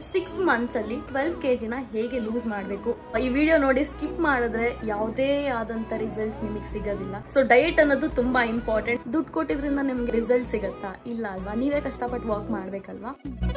six months ಅಲ್ಲಿ twelve K ಜಿನ ಹೇಗೆ ಲೂಸ್ ಮಾಡಬೇಕು ಈ ವಿಡಿಯೋ ನೋಡಿ ಸ್ಕಿಪ್ ಮಾಡಿದ್ರೆ ಯಾವುದೇ ಆದಂತ ರಿಸಲ್ಟ್ಸ್ ನಿಮಗೆ ಸಿಗೋದಿಲ್ಲ ಸೊ ಡಯಟ್ ಅನ್ನೋದು ತುಂಬಾ ಇಂಪಾರ್ಟೆಂಟ್ ದುಡ್ಡು ಕೊಟ್ಟಿದ್ರಿಂದ ನಿಮ್ಗೆ ರಿಸಲ್ಟ್ ಸಿಗತ್ತಾ ಇಲ್ಲ ಅಲ್ವಾ ನೀವೇ ಕಷ್ಟಪಟ್ಟು ವರ್ಕ್ ಮಾಡ್ಬೇಕಲ್ವಾ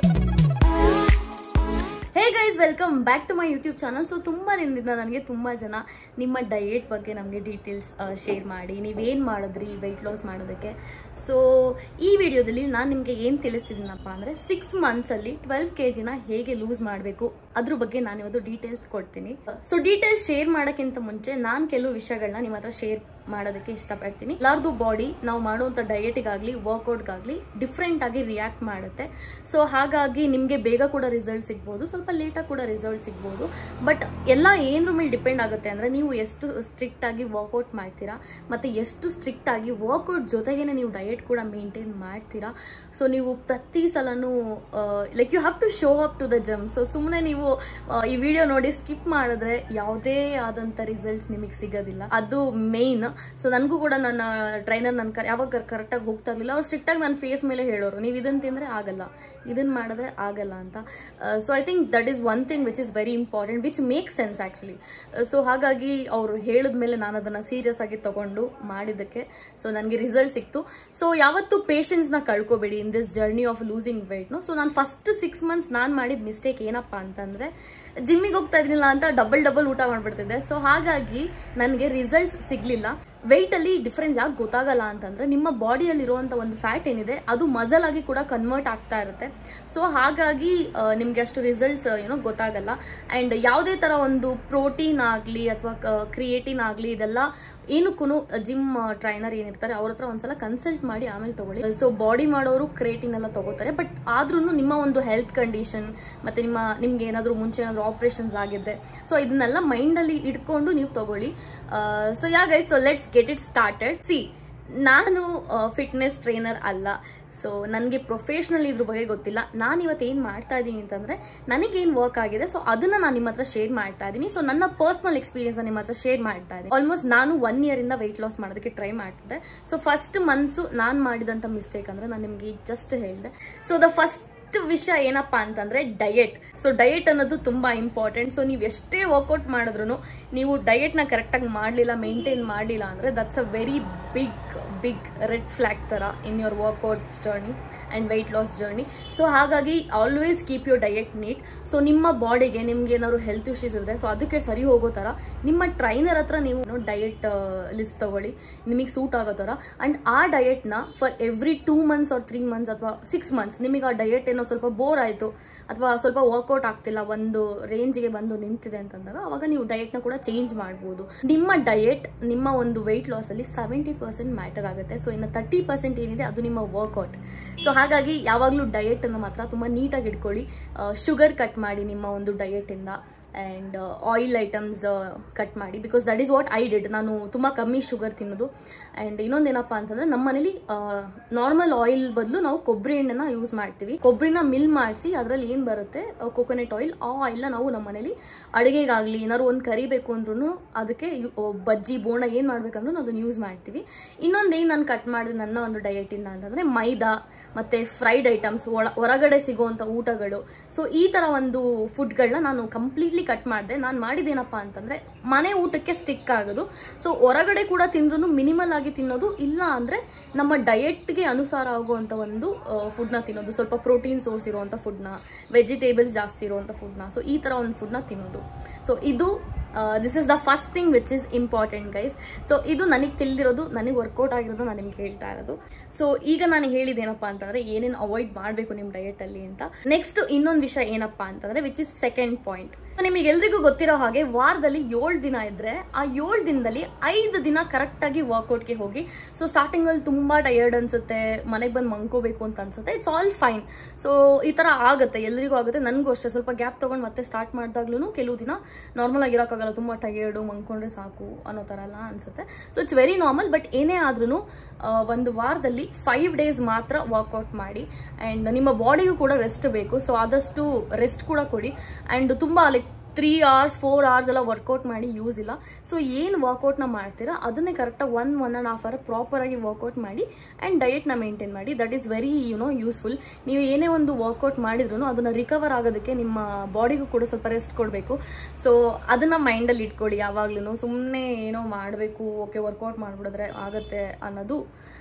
hey guys welcome back to my YouTube channel so ತುಂಬ ದಿನದಿಂದ ನನಗೆ ತುಂಬ ಜನ ನಿಮ್ಮ ಡಯೆಟ್ ಬಗ್ಗೆ ನಮಗೆ ಡೀಟೇಲ್ಸ್ ಶೇರ್ ಮಾಡಿ ನೀವೇನು ಮಾಡಿದ್ರಿ ವೆಯ್ಟ್ ಲಾಸ್ ಮಾಡೋದಕ್ಕೆ ಸೊ ಈ ವಿಡಿಯೋದಲ್ಲಿ ನಾನು ನಿಮಗೆ ಏನು ತಿಳಿಸ್ತಿದ್ದೀನಪ್ಪ ಅಂದರೆ ಸಿಕ್ಸ್ ಮಂತ್ಸಲ್ಲಿ ಟ್ವೆಲ್ವ್ ಕೆ ಜಿನ ಹೇಗೆ ಲೂಸ್ ಮಾಡಬೇಕು ಅದ್ರ ಬಗ್ಗೆ ನಾನು ಇವತ್ತು ಡೀಟೇಲ್ಸ್ ಕೊಡ್ತೀನಿ ಸೊ ಡೀಟೇಲ್ಸ್ ಶೇರ್ ಮಾಡೋಕ್ಕಿಂತ ಮುಂಚೆ ನಾನು ಕೆಲವು ವಿಷಯಗಳನ್ನ ನಿಮ್ಮ ಹತ್ರ ಶೇರ್ ಮಾಡೋದಕ್ಕೆ ಇಷ್ಟಪಡ್ತೀನಿ ಎಲ್ಲಾರ್ದು ಬಾಡಿ ನಾವು ಮಾಡುವಂಥ ಡಯೆಟಿಗಾಗಲಿ ವರ್ಕೌಟ್ಗಾಗಲಿ ಡಿಫ್ರೆಂಟ್ ಆಗಿ ರಿಯಾಕ್ಟ್ ಮಾಡುತ್ತೆ ಸೊ ಹಾಗಾಗಿ ನಿಮಗೆ ಬೇಗ ಕೂಡ ರಿಸಲ್ಟ್ ಸಿಗ್ಬೋದು ಸ್ವಲ್ಪ ಲೇಟಾಗಿ ಕೂಡ ರಿಸಲ್ಟ್ ಸಿಗ್ಬೋದು ಬಟ್ ಎಲ್ಲ ಏನರ ಮೇಲೆ ಡಿಪೆಂಡ್ ಆಗುತ್ತೆ ಅಂದರೆ ನೀವು ಎಷ್ಟು ಸ್ಟ್ರಿಕ್ಟ್ ಆಗಿ ವರ್ಕೌಟ್ ಮಾಡ್ತೀರಾ ಮತ್ತು ಎಷ್ಟು ಸ್ಟ್ರಿಕ್ಟ್ ಆಗಿ ವರ್ಕೌಟ್ ಜೊತೆಗೇನೆ ನೀವು ಡಯೆಟ್ ಕೂಡ ಮೇಂಟೈನ್ ಮಾಡ್ತೀರಾ ಸೊ ನೀವು ಪ್ರತಿ ಸಲನೂ like you have to show up to the gym so ಸುಮ್ಮನೆ ನೀವು ಆ, ಈ ವಿಡಿಯೋ ನೋಡಿ ಸ್ಕಿಪ್ ಮಾಡಿದ್ರೆ ಯಾವುದೇ ಆದಂಥ ರಿಸಲ್ಟ್ಸ್ ನಿಮಗೆ ಸಿಗೋದಿಲ್ಲ ಅದು ಮೇಯ್ನ್ ಸೊ ನನಗೂ ಕೂಡ ನನ್ನ ಟ್ರೈನರ್ ನನ್ನ ಯಾವಾಗ ಕರೆಕ್ಟಾಗಿ ಹೋಗ್ತಾ ಇರಲಿಲ್ಲ ಅವ್ರು ಸ್ಟ್ರಿಕ್ಟಾಗಿ ನನ್ನ ಫೇಸ್ ಮೇಲೆ ಹೇಳೋರು ನೀವು ಇದನ್ನ ತಿಂದರೆ ಆಗಲ್ಲ ಇದನ್ನ ಮಾಡಿದ್ರೆ ಆಗಲ್ಲ ಅಂತ so I think that is one thing which is very important which make sense actually so ಹಾಗಾಗಿ ಅವರು ಹೇಳಿದ ಮೇಲೆ ನಾನು ಅದನ್ನು ಸೀರಿಯಸ್ ಆಗಿ ತಗೊಂಡು ಮಾಡಿದ್ದಕ್ಕೆ ಸೊ ನನಗೆ ರಿಸಲ್ಟ್ ಸಿಕ್ತು ಸೊ ಯಾವತ್ತು ಪೇಷನ್ಸ್ನ ಕಳ್ಕೊಬೇಡಿ in this journey of losing ವೆಯ್ಟ್ನು ಸೊ ನಾನು ಫಸ್ಟ್ ಸಿಕ್ಸ್ ಮಂತ್ಸ್ ನಾನು ಮಾಡಿದ ಮಿಸ್ಟೇಕ್ ಏನಪ್ಪ ಅಂತಂದರೆ ಜಿಮ್ಮಿಗೆ ಹೋಗ್ತಾ ಇದ್ನಿಲ್ಲ ಅಂತ ಡಬಲ್ ಡಬಲ್ ಊಟ ಮಾಡ್ಬಿಡ್ತಿದ್ದೆ ಸೊ ಹಾಗಾಗಿ ನನಗೆ ರಿಸಲ್ಟ್ಸ್ ಸಿಗ್ಲಿಲ್ಲ ವೆಯ್ಟ್ ಅಲ್ಲಿ ಡಿಫ್ರೆನ್ಸ್ ಯಾಕೆ ಗೊತ್ತಾಗಲ್ಲ ಅಂತಂದ್ರೆ ನಿಮ್ಮ ಬಾಡಿಯಲ್ಲಿ ಇರುವಂತ ಒಂದು ಫ್ಯಾಟ್ ಏನಿದೆ ಅದು ಮಸಲ್ ಆಗಿ ಕೂಡ ಕನ್ವರ್ಟ್ ಆಗ್ತಾ ಇರುತ್ತೆ ಸೊ ಹಾಗಾಗಿ ಆ, ನಿಮ್ಗೆ ಅಷ್ಟು ರಿಸಲ್ಟ್ಸ್ ಏನೋ ಗೊತ್ತಾಗಲ್ಲ ಅಂಡ್ ಯಾವುದೇ ತರ ಒಂದು ಪ್ರೋಟೀನ್ ಆಗಲಿ ಅಥವಾ ಕ್ರಿಯೇಟಿನ್ ಆಗಲಿ ಇದೆಲ್ಲ ಏನಕ್ಕೂ ಜಿಮ್ ಟ್ರೈನರ್ ಏನಿರ್ತಾರೆ ಅವ್ರ ಹತ್ರ ಒಂದ್ಸಲ ಕನ್ಸಲ್ಟ್ ಮಾಡಿ ಆಮೇಲೆ ತಗೊಳ್ಳಿ ಸೊ ಬಾಡಿ ಮಾಡೋರು ಕ್ರಿಯೇಟಿನ್ ಎಲ್ಲ ತಗೋತಾರೆ ಬಟ್ ಆದ್ರೂ ನಿಮ್ಮ ಒಂದು ಹೆಲ್ತ್ ಕಂಡೀಷನ್ ಮತ್ತೆ ನಿಮ್ಮ ನಿಮ್ಗೆ ಏನಾದರೂ ಮುಂಚೆ ಏನಾದರೂ ಆಪರೇಷನ್ಸ್ ಆಗಿದ್ರೆ ಸೊ ಇದನ್ನೆಲ್ಲ ಮೈಂಡಲ್ಲಿ ಇಟ್ಕೊಂಡು ನೀವು ತಗೊಳ್ಳಿ so yeah guys so let's get it started see ನಾನು ಫಿಟ್ನೆಸ್ ಟ್ರೈನರ್ ಅಲ್ಲ ಸೊ ನನಗೆ ಪ್ರೊಫೆಷ್ನಲ್ ಇದ್ರ ಬಗ್ಗೆ ಗೊತ್ತಿಲ್ಲ ನಾನು ಇವತ್ತು ಏನು ಮಾಡ್ತಾ ಇದ್ದೀನಿ ಅಂತಂದ್ರೆ ನನಗೇನು ವರ್ಕ್ ಆಗಿದೆ ಸೊ ಅದನ್ನ ನಾನು ನಿಮ್ಮ ಹತ್ರ ಶೇರ್ ಮಾಡ್ತಾ ಇದ್ದೀನಿ ಸೊ ನನ್ನ ಪರ್ಸನಲ್ ಎಕ್ಸ್ಪೀರಿಯನ್ಸ್ ನಿಮ್ಮ ಹತ್ರ ಶೇರ್ ಮಾಡ್ತಾ ಇದ್ದೀನಿ ಆಲ್ಮೋಸ್ಟ್ ನಾನು ಒನ್ ಇಯರ್ ಇಂದ ವೆಯ್ಟ್ ಲಾಸ್ ಮಾಡೋದಕ್ಕೆ ಟ್ರೈ ಮಾಡ್ತಿದ್ದೆ ಸೊ ಫಸ್ಟ್ ಮಂತ್ಸು ನಾನು ಮಾಡಿದಂಥ ಮಿಸ್ಟೇಕ್ ಅಂದ್ರೆ ನಾನು ನಿಮಗೆ ಜಸ್ಟ್ ಹೇಳಿದೆ ಸೊ ದ ಫಸ್ಟ್ ವಿಷಯ ಏನಪ್ಪಾ ಅಂತಂದ್ರೆ ಡಯೆಟ್ ಸೊ ಡಯೆಟ್ ಅನ್ನೋದು ತುಂಬಾ ಇಂಪಾರ್ಟೆಂಟ್ ಸೊ ನೀವು ಎಷ್ಟೇ ವರ್ಕೌಟ್ ಮಾಡಿದ್ರು ನೀವು ಡಯೆಟ್ನ ಕರೆಕ್ಟಾಗಿ ಮಾಡಲಿಲ್ಲ ಮೇಂಟೈನ್ ಮಾಡಲಿಲ್ಲ ಅಂದ್ರೆ that's a very big big red flag ತರ in your workout journey and weight loss journey so ಹಾಗಾಗಿ always keep your diet neat so ನಿಮ್ಮ ಬಾಡಿಗೆ ನಿಮ್ಗೆ ಏನಾದ್ರು ಹೆಲ್ತ್ ಇಶ್ಯೂಸ್ ಇರುತ್ತೆ ಸೊ ಅದಕ್ಕೆ ಸರಿ ಹೋಗೋ ಥರ ನಿಮ್ಮ ಟ್ರೈನರ್ ಹತ್ರ ನೀವು ಡಯೆಟ್ ಲಿಸ್ಟ್ ತಗೊಳ್ಳಿ ನಿಮಗೆ ಸೂಟ್ ಆಗೋ ಥರ ಅಂಡ್ ಆ ಡಯೆಟ್ನ for every two months or three months ಅಥವಾ ಸಿಕ್ಸ್ ಮಂತ್ಸ್ ನಿಮಗೆ ಆ ಡಯೆಟ್ ಏನೋ ಸ್ವಲ್ಪ ಬೋರ್ ಆಯಿತು ಅಥವಾ ಸ್ವಲ್ಪ ವರ್ಕೌಟ್ ಆಗ್ತಿಲ್ಲ ಒಂದು ರೇಂಜ್ಗೆ ಬಂದು ನಿಂತಿದೆ ಅಂತಂದಾಗ ಅವಾಗ ನೀವು ಡಯೆಟ್ನ ಕೂಡ ಚೇಂಜ್ ಮಾಡ್ಬೋದು ನಿಮ್ಮ ಡಯೆಟ್ ನಿಮ್ಮ ಒಂದು ವೆಯ್ಟ್ ಲಾಸಲ್ಲಿ ಸೆವೆಂಟಿ ಪರ್ಸೆಂಟ್ ಮ್ಯಾಟರ್ ಆಗುತ್ತೆ ಸೊ ಇನ್ನು ತರ್ಟಿ ಪರ್ಸೆಂಟ್ ಏನಿದೆ ಅದು ನಿಮ್ಮ ವರ್ಕೌಟ್ ಸೊ ಹಾಗಾಗಿ ಯಾವಾಗಲೂ ಡಯೆಟನ್ನು ಮಾತ್ರ ತುಂಬ ನೀಟಾಗಿ ಇಟ್ಕೊಳ್ಳಿ ಶುಗರ್ ಕಟ್ ಮಾಡಿ ನಿಮ್ಮ ಒಂದು ಡಯೆಟಿಂದ ಆ್ಯಂಡ್ ಆಯಿಲ್ ಐಟಮ್ಸ್ ಕಟ್ ಮಾಡಿ because that is what I did ನಾನು ತುಂಬ ಕಮ್ಮಿ ಶುಗರ್ ತಿನ್ನೋದು ಆ್ಯಂಡ್ ಇನ್ನೊಂದೇನಪ್ಪ ಅಂತಂದ್ರೆ ನಮ್ಮ ಮನೇಲಿ ನಾರ್ಮಲ್ ಆಯಿಲ್ ಬದಲು ನಾವು ಕೊಬ್ಬರಿ ಎಣ್ಣೆನ ಯೂಸ್ ಮಾಡ್ತೀವಿ ಕೊಬ್ಬರಿನ ಮಿಲ್ ಮಾಡಿಸಿ ಅದರಲ್ಲಿ ಏನು ಬರುತ್ತೆ ಕೊಕೊನೆಟ್ ಆಯಿಲ್ ಆ ಆಯಿಲ್ನ ನಾವು ನಮ್ಮ ಮನೇಲಿ ಅಡುಗೆಗಾಗಲಿ ಏನಾದ್ರು ಒಂದು ಕರಿಬೇಕು ಅಂದ್ರೂ ಅದಕ್ಕೆ ಯು- ಆ, ಬಜ್ಜಿ ಬೋಣ ಏನು ಮಾಡ್ಬೇಕಂದ್ರೂ ನಾವು ಅದನ್ನು ಯೂಸ್ ಮಾಡ್ತೀವಿ ಇನ್ನೊಂದೇನು ನಾನು ಕಟ್ ಮಾಡಿದೆ ನನ್ನ ಒಂದು ಡಯಟಿಂದ ಅಂತಂದರೆ ಮೈದಾ ಮತ್ತು ಫ್ರೈಡ್ ಐಟಮ್ಸ್ ಒಳ ಹೊರಗಡೆ ಸಿಗೋವಂಥ ಊಟಗಳು ಸೊ ಈ ಥರ ಒಂದು ಫುಡ್ಗಳನ್ನ ನಾನು ಕಂಪ್ಲೀಟ್ಲಿ ಕಟ್ ಮಾಡಿದೆ ನಾನು ಮಾಡಿದ್ದೇನಪ್ಪ ಅಂತಂದರೆ ಮನೆ ಊಟಕ್ಕೆ ಸ್ಟಿಕ್ ಆಗೋದು ಸೊ ಹೊರಗಡೆ ಕೂಡ ತಿಂದ್ರೂ ಮಿನಿಮಲ್ ಆಗಿ ತಿನ್ನೋದು ಇಲ್ಲ ಅಂದರೆ ನಮ್ಮ ಡಯೆಟ್ಗೆ ಅನುಸಾರ ಆಗುವಂಥ ಒಂದು ಫುಡ್ನ ತಿನ್ನೋದು ಸ್ವಲ್ಪ ಪ್ರೋಟೀನ್ ಸೋರ್ಸ್ ಇರುವಂಥ ಫುಡ್ನ ವೆಜಿಟೇಬಲ್ಸ್ ಜಾಸ್ತಿ ಇರುವಂಥ ಫುಡ್ನ ಸೊ ಈ ಥರ ಒಂದು ಫುಡ್ನ ತಿನ್ನೋದು ಸೊ ಇದು this is the first thing which is important guys so ಇದು ನನಗೆ ತಿಳಿದಿರೋದು ನನಗೆ ವರ್ಕೌಟ್ ಆಗಿರೋದು ನಾನು ನಿಮ್ಗೆ ಹೇಳ್ತಾ ಇರೋದು ಸೊ ಈಗ ನಾನು ಹೇಳಿದ್ದೇನಪ್ಪ ಅಂತಂದ್ರೆ ಏನೇನು ಅವಾಯ್ಡ್ ಮಾಡಬೇಕು ನಿಮ್ಮ ಡಯಟ್ ಅಲ್ಲಿ ಅಂತ ನೆಕ್ಸ್ಟ್ ಇನ್ನೊಂದು ವಿಷಯ ಏನಪ್ಪಾ ಅಂತಂದ್ರೆ ವಿಚ್ ಇಸ್ ಸೆಕೆಂಡ್ ಪಾಯಿಂಟ್ ನಿಮಗೆ ಎಲ್ರಿಗೂ ಗೊತ್ತಿರೋ ಹಾಗೆ ವಾರದಲ್ಲಿ ಏಳು ದಿನ ಇದ್ರೆ ಆ ಏಳು ದಿನದಲ್ಲಿ ಐದು ದಿನ ಕರೆಕ್ಟ್ ಆಗಿ ವರ್ಕೌಟ್ಗೆ ಹೋಗಿ ಸೊ ಸ್ಟಾರ್ಟಿಂಗ್ ಅಲ್ಲಿ ತುಂಬಾ ಟಯರ್ಡ್ ಅನ್ಸುತ್ತೆ ಮನೆಗೆ ಬಂದು ಮಂಕೋಬೇಕು ಅಂತ ಅನ್ಸುತ್ತೆ ಇಟ್ಸ್ ಆಲ್ ಫೈನ್ ಸೊ ಈ ತರ ಆಗುತ್ತೆ ಎಲ್ರಿಗೂ ಆಗುತ್ತೆ ನನಗೂ ಅಷ್ಟೇ ಸ್ವಲ್ಪ ಗ್ಯಾಪ್ ತಗೊಂಡು ಮತ್ತೆ ಸ್ಟಾರ್ಟ್ ಮಾಡಿದಾಗ್ಲೂ ಕೆಲವು ದಿನ ನಾರ್ಮಲ್ ಆಗಿ ಇರೋಕ್ಕಾಗಲ್ಲ ತುಂಬ ಟಯರ್ಡು ಮಂಕೊಂಡ್ರೆ ಸಾಕು ಅನ್ನೋ ಥರ ಎಲ್ಲ ಅನ್ಸುತ್ತೆ so it's very normal but ಏನೇ ಆದ್ರೂ ಒಂದು ವಾರದಲ್ಲಿ ಫೈವ್ ಡೇಸ್ ಮಾತ್ರ ವರ್ಕೌಟ್ ಮಾಡಿ ಆ್ಯಂಡ್ ನಿಮ್ಮ ಬಾಡಿಗೂ ಕೂಡ ರೆಸ್ಟ್ ಬೇಕು ಸೊ ಆದಷ್ಟು ರೆಸ್ಟ್ ಕೂಡ ಕೊಡಿ ಆ್ಯಂಡ್ ತುಂಬ like three hours four hours ಎಲ್ಲ ವರ್ಕೌಟ್ ಮಾಡಿ ಯೂಸ್ ಇಲ್ಲ ಸೊ ಏನು ವರ್ಕೌಟ್ನ ಮಾಡ್ತೀರಾ ಅದನ್ನೇ ಕರೆಕ್ಟಾಗಿ one one and half hour ಪ್ರಾಪರಾಗಿ ವರ್ಕೌಟ್ ಮಾಡಿ ಆ್ಯಂಡ್ ಡಯಟ್ನ ಮೇಂಟೈನ್ ಮಾಡಿ that is very you know useful ನೀವು ಏನೇ ಒಂದು ವರ್ಕೌಟ್ ಮಾಡಿದ್ರು ಅದನ್ನು ರಿಕವರ್ ಆಗೋದಕ್ಕೆ ನಿಮ್ಮ ಬಾಡಿಗೂ ಕೂಡ ಸ್ವಲ್ಪ ರೆಸ್ಟ್ ಕೊಡಬೇಕು ಸೊ ಅದನ್ನ ಮೈಂಡಲ್ಲಿ ಇಟ್ಕೊಳ್ಳಿ ಯಾವಾಗ್ಲೂ ಸುಮ್ಮನೆ ಏನೋ ಮಾಡಬೇಕು ಓಕೆ ವರ್ಕೌಟ್ ಮಾಡಿಬಿಡಿದ್ರೆ ಆಗತ್ತೆ ಅನ್ನೋದು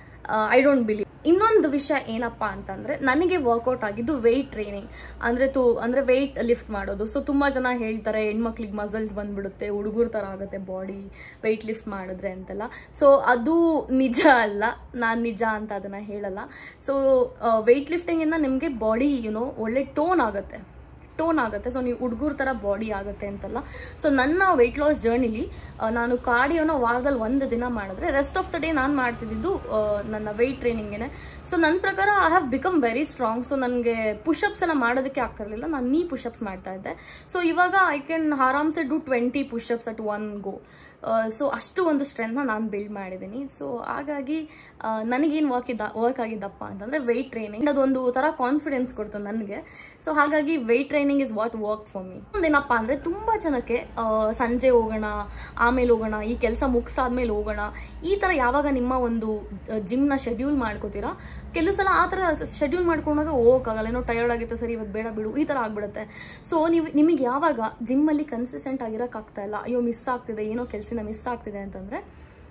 ಐ ಡೋಂಟ್ ಬಿಲೀವ್ ಇನ್ನೊಂದು ವಿಷಯ ಏನಪ್ಪಾ ಅಂತಂದ್ರೆ ನನಗೆ ವರ್ಕೌಟ್ ಆಗಿದ್ದು ವೆಯ್ಟ್ ಟ್ರೈನಿಂಗ್ ಅಂದ್ರೆ ತು ಅಂದ್ರೆ ವೆಯ್ಟ್ ಲಿಫ್ಟ್ ಮಾಡೋದು ಸೊ ತುಂಬಾ ಜನ ಹೇಳ್ತಾರೆ ಹೆಣ್ಮಕ್ಳಿಗೆ ಮಸಲ್ಸ್ ಬಂದ್ಬಿಡುತ್ತೆ ಹುಡುಗರ ತರ ಆಗುತ್ತೆ ಬಾಡಿ ವೆಯ್ಟ್ ಲಿಫ್ಟ್ ಮಾಡಿದ್ರೆ ಅಂತೆಲ್ಲ ಸೊ ಅದು ನಿಜ ಅಲ್ಲ ನಾನು ನಿಜ ಅಂತ ಅದನ್ನ ಹೇಳಲ್ಲ ಸೊ ವೆಯ್ಟ್ ಲಿಫ್ಟಿಂಗ್ ಇಂದ ನಿಮಗೆ ಬಾಡಿ ಯುನೋ ಒಳ್ಳೆ ಟೋನ್ ಆಗುತ್ತೆ ಟೋನ್ ಆಗುತ್ತೆ ಸೊ ನೀವು ಹುಡುಗರ ಥರ ಬಾಡಿ ಆಗುತ್ತೆ ಅಂತಲ್ಲ ಸೊ ನನ್ನ ವೆಯ್ಟ್ ಲಾಸ್ ಜರ್ನಿಲಿ ನಾನು ಕಾರ್ಡಿಯೋನ ವಾರದಲ್ಲಿ ಒಂದು ದಿನ ಮಾಡಿದ್ರೆ ರೆಸ್ಟ್ ಆಫ್ ದ ಡೇ ನಾನು ಮಾಡ್ತಿದ್ದು ನನ್ನ ವೆಯ್ಟ್ ಟ್ರೈನಿಂಗೇನೆ ಸೊ ನನ್ನ ಪ್ರಕಾರ I have become very strong so ನನಗೆ ಪುಷಪ್ಸ್ ಎಲ್ಲ ಮಾಡೋದಕ್ಕೆ ಆಗ್ತಿರ್ಲಿಲ್ಲ ನಾನು ನೀ ಪುಷಪ್ಸ್ ಮಾಡ್ತಾ ಇದ್ದೆ ಸೊ ಇವಾಗ ಐ ಕ್ಯಾನ್ ಆರಾಮ್ಸೆ do twenty pushups at one go so ಅಷ್ಟು ಒಂದು ಸ್ಟ್ರೆಂತ್ನ ನಾನು ಬಿಲ್ಡ್ ಮಾಡಿದ್ದೀನಿ ಸೊ ಹಾಗಾಗಿ ನನಗೇನು ವರ್ಕ್ ಇದ್ದ ವರ್ಕ್ ಆಗಿದ್ದಪ್ಪ ಅಂತಂದರೆ ವೆಯ್ಟ್ ಟ್ರೈನಿಂಗ್ ಅದೊಂದು ಥರ ಕಾನ್ಫಿಡೆನ್ಸ್ ಕೊಡ್ತು ನನಗೆ ಸೊ ಹಾಗಾಗಿ weight training is what work for me ಒಂದೇನಪ್ಪ ಅಂದರೆ ತುಂಬ ಜನಕ್ಕೆ ಆ, ಸಂಜೆ ಹೋಗೋಣ ಆಮೇಲೆ ಹೋಗೋಣ ಈ ಕೆಲಸ ಮುಗಿಸಾದ್ಮೇಲೆ ಹೋಗೋಣ ಈ ಥರ ಯಾವಾಗ ನಿಮ್ಮ ಒಂದು ಜಿಮ್ನ ಶೆಡ್ಯೂಲ್ ಮಾಡ್ಕೋತೀರಾ ಕೆಲವು ಸಲ ಆ ಥರ ಶೆಡ್ಯೂಲ್ ಮಾಡ್ಕೊಂಡಾಗ ಹೋಗೋಕ್ಕಾಗಲ್ಲ ಏನೋ ಟಯರ್ಡ್ ಆಗಿತ್ತು ಸರಿ ಇವತ್ತು ಬೇಡ ಬಿಡು ಈ ಥರ ಆಗ್ಬಿಡುತ್ತೆ ಸೊ ನೀವು ನಿಮಗೆ ಯಾವಾಗ ಜಿಮ್ಮಲ್ಲಿ ಕನ್ಸಿಸ್ಟೆಂಟ್ ಆಗಿರೋಕ್ಕಾಗ್ತಾ ಇಲ್ಲ ಅಯ್ಯೋ ಮಿಸ್ ಆಗ್ತಿದೆ ಏನೋ ಕೆಲಸನ ಮಿಸ್ ಆಗ್ತಿದೆ ಅಂತಂದರೆ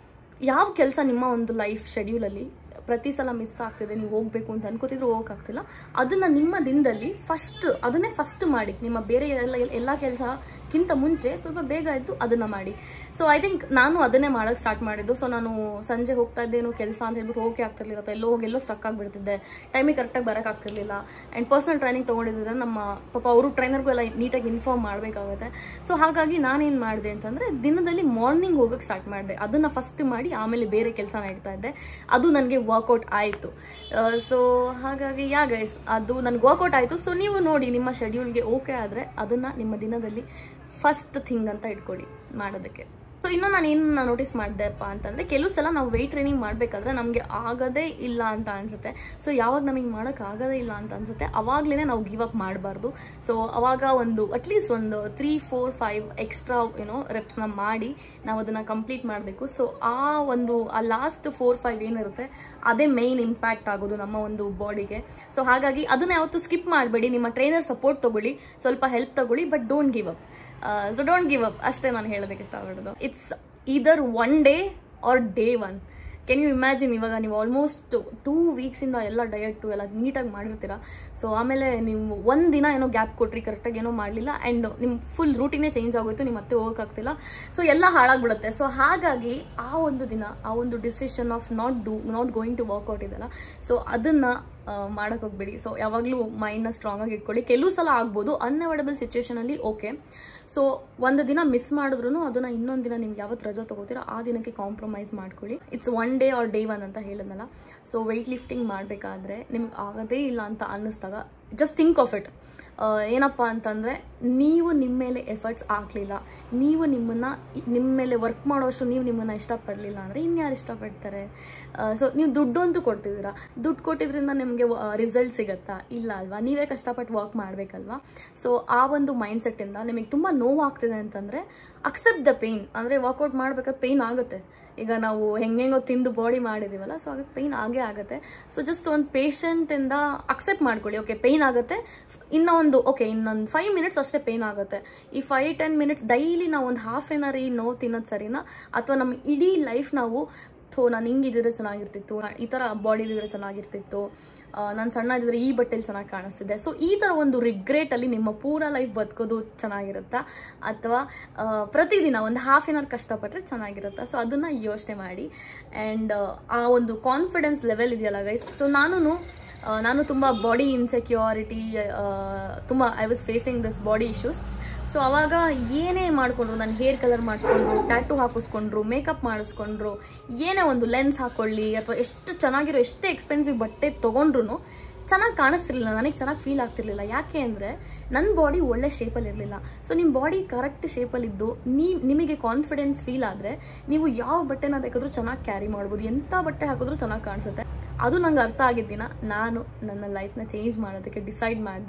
ಯಾವ ಕೆಲಸ ನಿಮ್ಮ ಒಂದು ಲೈಫ್ ಶೆಡ್ಯೂಲಲ್ಲಿ ಪ್ರತಿ ಸಲ ಮಿಸ್ ಆಗ್ತಿದೆ ನೀವು ಹೋಗ್ಬೇಕು ಅಂತ ಅನ್ಕೋತಿದ್ರು ಹೋಗೋಕ್ಕಾಗ್ತಿಲ್ಲ ಅದನ್ನ ನಿಮ್ಮ ದಿನದಲ್ಲಿ ಫಸ್ಟ್ ಅದನ್ನೇ ಫಸ್ಟ್ ಮಾಡಿ ನಿಮ್ಮ ಬೇರೆ ಎಲ್ಲ ಎಲ್ಲ ಕೆಲಸಕ್ಕಿಂತ ಮುಂಚೆ ಸ್ವಲ್ಪ ಬೇಗ ಎದ್ದು ಅದನ್ನ ಮಾಡಿ ಸೊ ಐ ಥಿಂಕ್ ನಾನು ಅದನ್ನೇ ಮಾಡೋಕ್ಕೆ ಸ್ಟಾರ್ಟ್ ಮಾಡಿದ್ದು ಸೊ ನಾನು ಸಂಜೆ ಹೋಗ್ತಾ ಇದ್ದೇನು ಕೆಲಸ ಅಂತ ಹೇಳ್ಬಿಟ್ಟು ಹೋಗಕ್ಕೆ ಆಗ್ತಿರ್ಲಿಲ್ಲ ಅಥವಾ ಎಲ್ಲೋ ಹೋಗಿ ಎಲ್ಲೋ ಸ್ಟಕ್ ಆಗಿಬಿಡ್ತಿದ್ದೆ ಟೈಮಿಗೆ ಕರೆಕ್ಟಾಗಿ ಬರೋಕ್ಕಾಗ್ತಿರ್ಲಿಲ್ಲ ಆ್ಯಂಡ್ ಪರ್ಸನಲ್ ಟ್ರೈನಿಂಗ್ ತೊಗೊಂಡಿದ್ರೆ ನಮ್ಮ ಪಾಪ ಅವರು ಟ್ರೈನರ್ಗೂ ಎಲ್ಲ ನೀಟಾಗಿ ಇನ್ಫಾರ್ಮ್ ಮಾಡಬೇಕಾಗುತ್ತೆ ಸೊ ಹಾಗಾಗಿ ನಾನೇನು ಮಾಡಿದೆ ಅಂತಂದರೆ ದಿನದಲ್ಲಿ ಮಾರ್ನಿಂಗ್ ಹೋಗೋಕ್ಕೆ ಸ್ಟಾರ್ಟ್ ಮಾಡಿದೆ ಅದನ್ನು ಫಸ್ಟ್ ಮಾಡಿ ಆಮೇಲೆ ಬೇರೆ ಕೆಲಸನ ಇಡ್ತಾ ಇದ್ದೆ ಅದು ನನಗೆ ವರ್ಕೌಟ್ ಆಯಿತು ಸೊ ಹಾಗಾಗಿ ಯಾ ಗೈಸ್ ಅದು ನನಗೆ ವರ್ಕೌಟ್ ಆಯಿತು ಸೊ ನೀವು ನೋಡಿ ನಿಮ್ಮ ಶೆಡ್ಯೂಲ್ಗೆ ಓಕೆ ಆದರೆ ಅದನ್ನು ನಿಮ್ಮ ದಿನದಲ್ಲಿ ಫಸ್ಟ್ ಥಿಂಗ್ ಅಂತ ಇಟ್ಕೊಳ್ಳಿ ಮಾಡೋದಕ್ಕೆ ಸೊ ಇನ್ನು ನಾನು ಏನು ನೋಟಿಸ್ ಮಾಡಿದೆಪ್ಪ ಅಂತಂದರೆ ಕೆಲವು ಸಲ ನಾವು ವೆಯ್ಟ್ ಟ್ರೈನಿಂಗ್ ಮಾಡಬೇಕಾದ್ರೆ ನಮಗೆ ಆಗದೇ ಇಲ್ಲ ಅಂತ ಅನ್ಸುತ್ತೆ ಸೊ ಯಾವಾಗ ನಮಗೆ ಮಾಡೋಕ್ಕೆ ಆಗದೇ ಇಲ್ಲ ಅಂತ ಅನ್ಸುತ್ತೆ ಅವಾಗಲೇ ನಾವು ಗಿವ್ ಅಪ್ ಮಾಡಬಾರ್ದು ಸೊ ಅವಾಗ ಒಂದು ಅಟ್ಲೀಸ್ಟ್ ಒಂದು ತ್ರೀ ಫೋರ್ ಫೈವ್ ಎಕ್ಸ್ಟ್ರಾ ಏನೋ ರೆಪ್ಸ್ನ ಮಾಡಿ ನಾವು ಅದನ್ನು ಕಂಪ್ಲೀಟ್ ಮಾಡಬೇಕು ಸೊ ಆ ಒಂದು ಆ ಲಾಸ್ಟ್ ಫೋರ್ ಫೈವ್ ಏನಿರುತ್ತೆ ಅದೇ ಮೇಯ್ನ್ ಇಂಪ್ಯಾಕ್ಟ್ ಆಗೋದು ನಮ್ಮ ಒಂದು ಬಾಡಿಗೆ ಸೊ ಹಾಗಾಗಿ ಅದನ್ನ ಯಾವತ್ತು ಸ್ಕಿಪ್ ಮಾಡಬೇಡಿ ನಿಮ್ಮ ಟ್ರೈನರ್ ಸಪೋರ್ಟ್ ತಗೊಳ್ಳಿ ಸ್ವಲ್ಪ ಹೆಲ್ಪ್ ತಗೊಳ್ಳಿ but don't give up so don't give up ಅಷ್ಟೇ ನಾನು ಹೇಳೋದಕ್ಕೆ ಇಷ್ಟಪಡೋದು it's either one day or day one can you imagine ಇವಾಗ ನೀವು ಆಲ್ಮೋಸ್ಟ್ ಟೂ ವೀಕ್ಸಿಂದ ಎಲ್ಲ ಡಯಟು ಎಲ್ಲ ನೀಟಾಗಿ ಮಾಡಿರ್ತೀರ ಸೊ ಆಮೇಲೆ ನೀವು ಒಂದು ದಿನ ಏನೋ ಗ್ಯಾಪ್ ಕೊಟ್ರಿ ಕರೆಕ್ಟಾಗಿ ಏನೋ ಮಾಡಲಿಲ್ಲ ಆ್ಯಂಡ್ ನಿಮ್ಮ ಫುಲ್ ರೂಟೀನೇ ಚೇಂಜ್ ಆಗೋಯ್ತು ನೀವು ಮತ್ತೆ ಹೋಗೋಕ್ಕಾಗ್ತಿಲ್ಲ ಸೊ ಎಲ್ಲ ಹಾಳಾಗ್ಬಿಡುತ್ತೆ ಸೊ ಹಾಗಾಗಿ ಆ ಒಂದು ದಿನ ಆ ಒಂದು decision of not do not going to workout ಇದೆಲ್ಲ ಸೊ ಅದನ್ನು ಮಾಡಕ್ಕೆ ಹೋಗ್ಬೇಡಿ ಸೊ ಯಾವಾಗಲೂ ಮೈಂಡ್ನ ಸ್ಟ್ರಾಂಗ್ ಆಗಿ ಇಟ್ಕೊಳ್ಳಿ ಕೆಲವು ಸಲ ಆಗ್ಬೋದು ಅನ್ಅವಾಯ್ಡಬಲ್ ಸಿಚುವೇಶನಲ್ಲಿ ಓಕೆ ಸೊ ಒಂದು ದಿನ ಮಿಸ್ ಮಾಡಿದ್ರು ಅದನ್ನ ಇನ್ನೊಂದು ದಿನ ನಿಮ್ಗೆ ಯಾವತ್ತು ರಜಾ ತಗೋತೀರಾ ಆ ದಿನಕ್ಕೆ ಕಾಂಪ್ರಮೈಸ್ ಮಾಡ್ಕೊಳ್ಳಿ it's one day or day one ಅಂತ ಹೇಳಿದ್ನಲ್ಲ ಸೊ ವೆಯ್ಟ್ ಲಿಫ್ಟಿಂಗ್ ಮಾಡಬೇಕಾದ್ರೆ ನಿಮ್ಗೆ ಆಗೋದೇ ಇಲ್ಲ ಅಂತ ಅನ್ನಿಸ್ದಾಗ ಜಸ್ಟ್ ಥಿಂಕ್ ಆಫ್ ಇಟ್ ಏನಪ್ಪ ಅಂತಂದರೆ ನೀವು ನಿಮ್ಮ ಮೇಲೆ ಎಫರ್ಟ್ಸ್ ಹಾಕ್ಲಿಲ್ಲ ನೀವು ನಿಮ್ಮನ್ನು ನಿಮ್ಮ ಮೇಲೆ ವರ್ಕ್ ಮಾಡೋಷ್ಟು ನೀವು ನಿಮ್ಮನ್ನು ಇಷ್ಟಪಡಲಿಲ್ಲ ಅಂದರೆ ಇನ್ಯಾರು ಇಷ್ಟಪಡ್ತಾರೆ ಸೊ ನೀವು ದುಡ್ಡು ಅಂತೂ ಕೊಡ್ತಿದ್ದೀರಾ ದುಡ್ಡು ಕೊಟ್ಟಿದ್ರಿಂದ ನಿಮಗೆ ರಿಸಲ್ಟ್ ಸಿಗತ್ತಾ ಇಲ್ಲ ಅಲ್ವಾ ನೀವೇ ಕಷ್ಟಪಟ್ಟು ವರ್ಕ್ ಮಾಡಬೇಕಲ್ವಾ ಸೊ ಆ ಒಂದು ಮೈಂಡ್ ಸೆಟ್ಟಿಂದ ನಿಮಗೆ ತುಂಬ ನೋವಾಗ್ತಿದೆ ಅಂತಂದರೆ ಅಕ್ಸೆಪ್ಟ್ ದ ಪೇಯ್ನ್ ಅಂದರೆ ವರ್ಕೌಟ್ ಮಾಡ್ಬೇಕಾದ್ರೆ ಪೇಯ್ನ್ ಆಗುತ್ತೆ ಈಗ ನಾವು ಹೆಂಗೆಂಗೋ ತಿಂದು ಬಾಡಿ ಮಾಡಿದೀವಲ್ಲ ಸೊ ಅದಕ್ಕೆ ಪೇಯ್ನ್ ಆಗೇ ಆಗುತ್ತೆ ಸೊ ಜಸ್ಟ್ ಒಂದು ಪೇಷಂಟಿಂದ ಅಕ್ಸೆಪ್ಟ್ ಮಾಡ್ಕೊಳ್ಳಿ ಓಕೆ ಪೇಯ್ನ್ ಆಗುತ್ತೆ ಇನ್ನೂ ಒಂದು ಓಕೆ ಇನ್ನೊಂದು ಫೈವ್ ಮಿನಿಟ್ಸ್ ಅಷ್ಟೇ ಪೇಯ್ನ್ ಆಗುತ್ತೆ ಈ ಫೈವ್ ಟೆನ್ ಮಿನಿಟ್ಸ್ ಡೈಲಿ ನಾವು ಒಂದು ಹಾಫ್ ಎನ್ ಅವರ್ ಈ ನೋವು ತಿನ್ನೋದು ಸರಿನಾ ಅಥವಾ ನಮ್ಮ ಇಡೀ ಲೈಫ್ ನಾವು ಥೋ ನಾನು ಹಿಂಗಿದ್ದಿದ್ರೆ ಚೆನ್ನಾಗಿರ್ತಿತ್ತು ಈ ಥರ ಬಾಡಿ ಇದ್ದಿದ್ರೆ ಚೆನ್ನಾಗಿರ್ತಿತ್ತು ನಾನು ಸಣ್ಣ ಇದ್ದಿದ್ರೆ ಈ ಬಟ್ಟೆಲಿ ಚೆನ್ನಾಗಿ ಕಾಣಿಸ್ತಿದ್ದೆ ಸೊ ಈ ಥರ ಒಂದು ರಿಗ್ರೆಟಲ್ಲಿ ನಿಮ್ಮ ಪೂರ ಲೈಫ್ ಬದುಕೋದು ಚೆನ್ನಾಗಿರುತ್ತಾ ಅಥವಾ ಆ, ಪ್ರತಿದಿನ ಒಂದು ಹಾಫ್ ಆನ್ ಅವರ್ ಕಷ್ಟಪಟ್ಟರೆ ಚೆನ್ನಾಗಿರುತ್ತಾ ಸೊ ಅದನ್ನು ಯೋಚನೆ ಮಾಡಿ ಆ್ಯಂಡ್ ಆ ಒಂದು ಕಾನ್ಫಿಡೆನ್ಸ್ ಲೆವೆಲ್ ಇದೆಯಲ್ಲ ಗೈಸ್ ಸೊ ನಾನು ನಾನು ತುಂಬ ಬಾಡಿ ಇನ್ಸೆಕ್ಯೂರಿಟಿ ತುಂಬ I was facing this body issues so ಅವಾಗ ಏನೇ ಮಾಡಿಕೊಂಡ್ರು ನಾನು ಹೇರ್ ಕಲರ್ ಮಾಡಿಸ್ಕೊಂಡ್ರು ಟ್ಯಾಟೂ ಹಾಕಿಸ್ಕೊಂಡ್ರು ಮೇಕಪ್ ಮಾಡಿಸ್ಕೊಂಡ್ರು ಏನೇ ಒಂದು ಲೆನ್ಸ್ ಹಾಕೊಳ್ಳಿ ಅಥವಾ ಎಷ್ಟು ಚೆನ್ನಾಗಿರೋ ಎಷ್ಟೇ ಎಕ್ಸ್ಪೆನ್ಸಿವ್ ಬಟ್ಟೆ ತೊಗೊಂಡ್ರು ಚೆನ್ನಾಗಿ ಕಾಣಿಸ್ತಿರ್ಲಿಲ್ಲ ನನಗೆ ಚೆನ್ನಾಗಿ ಫೀಲ್ ಆಗ್ತಿರ್ಲಿಲ್ಲ ಯಾಕೆ ಅಂದರೆ ನನ್ನ ಬಾಡಿ ಒಳ್ಳೆ ಶೇಪಲ್ಲಿ ಇರಲಿಲ್ಲ ಸೊ ನಿಮ್ಮ ಬಾಡಿ ಕರೆಕ್ಟ್ ಶೇಪಲ್ಲಿದ್ದು ನೀ ನಿಮಗೆ ಕಾನ್ಫಿಡೆನ್ಸ್ ಫೀಲ್ ಆದರೆ ನೀವು ಯಾವ ಬಟ್ಟೆನ ಬೇಕಾದರೂ ಚೆನ್ನಾಗಿ ಕ್ಯಾರಿ ಮಾಡ್ಬೋದು ಎಂಥ ಬಟ್ಟೆ ಹಾಕಿದ್ರೂ ಚೆನ್ನಾಗಿ ಕಾಣಿಸುತ್ತೆ ಅದು ನಂಗೆ ಅರ್ಥ ಆಗಿದ್ದಿನ ನಾನು ನನ್ನ ಲೈಫ್ನ ಚೇಂಜ್ ಮಾಡೋದಕ್ಕೆ ಡಿಸೈಡ್ ಮಾಡಿದೆ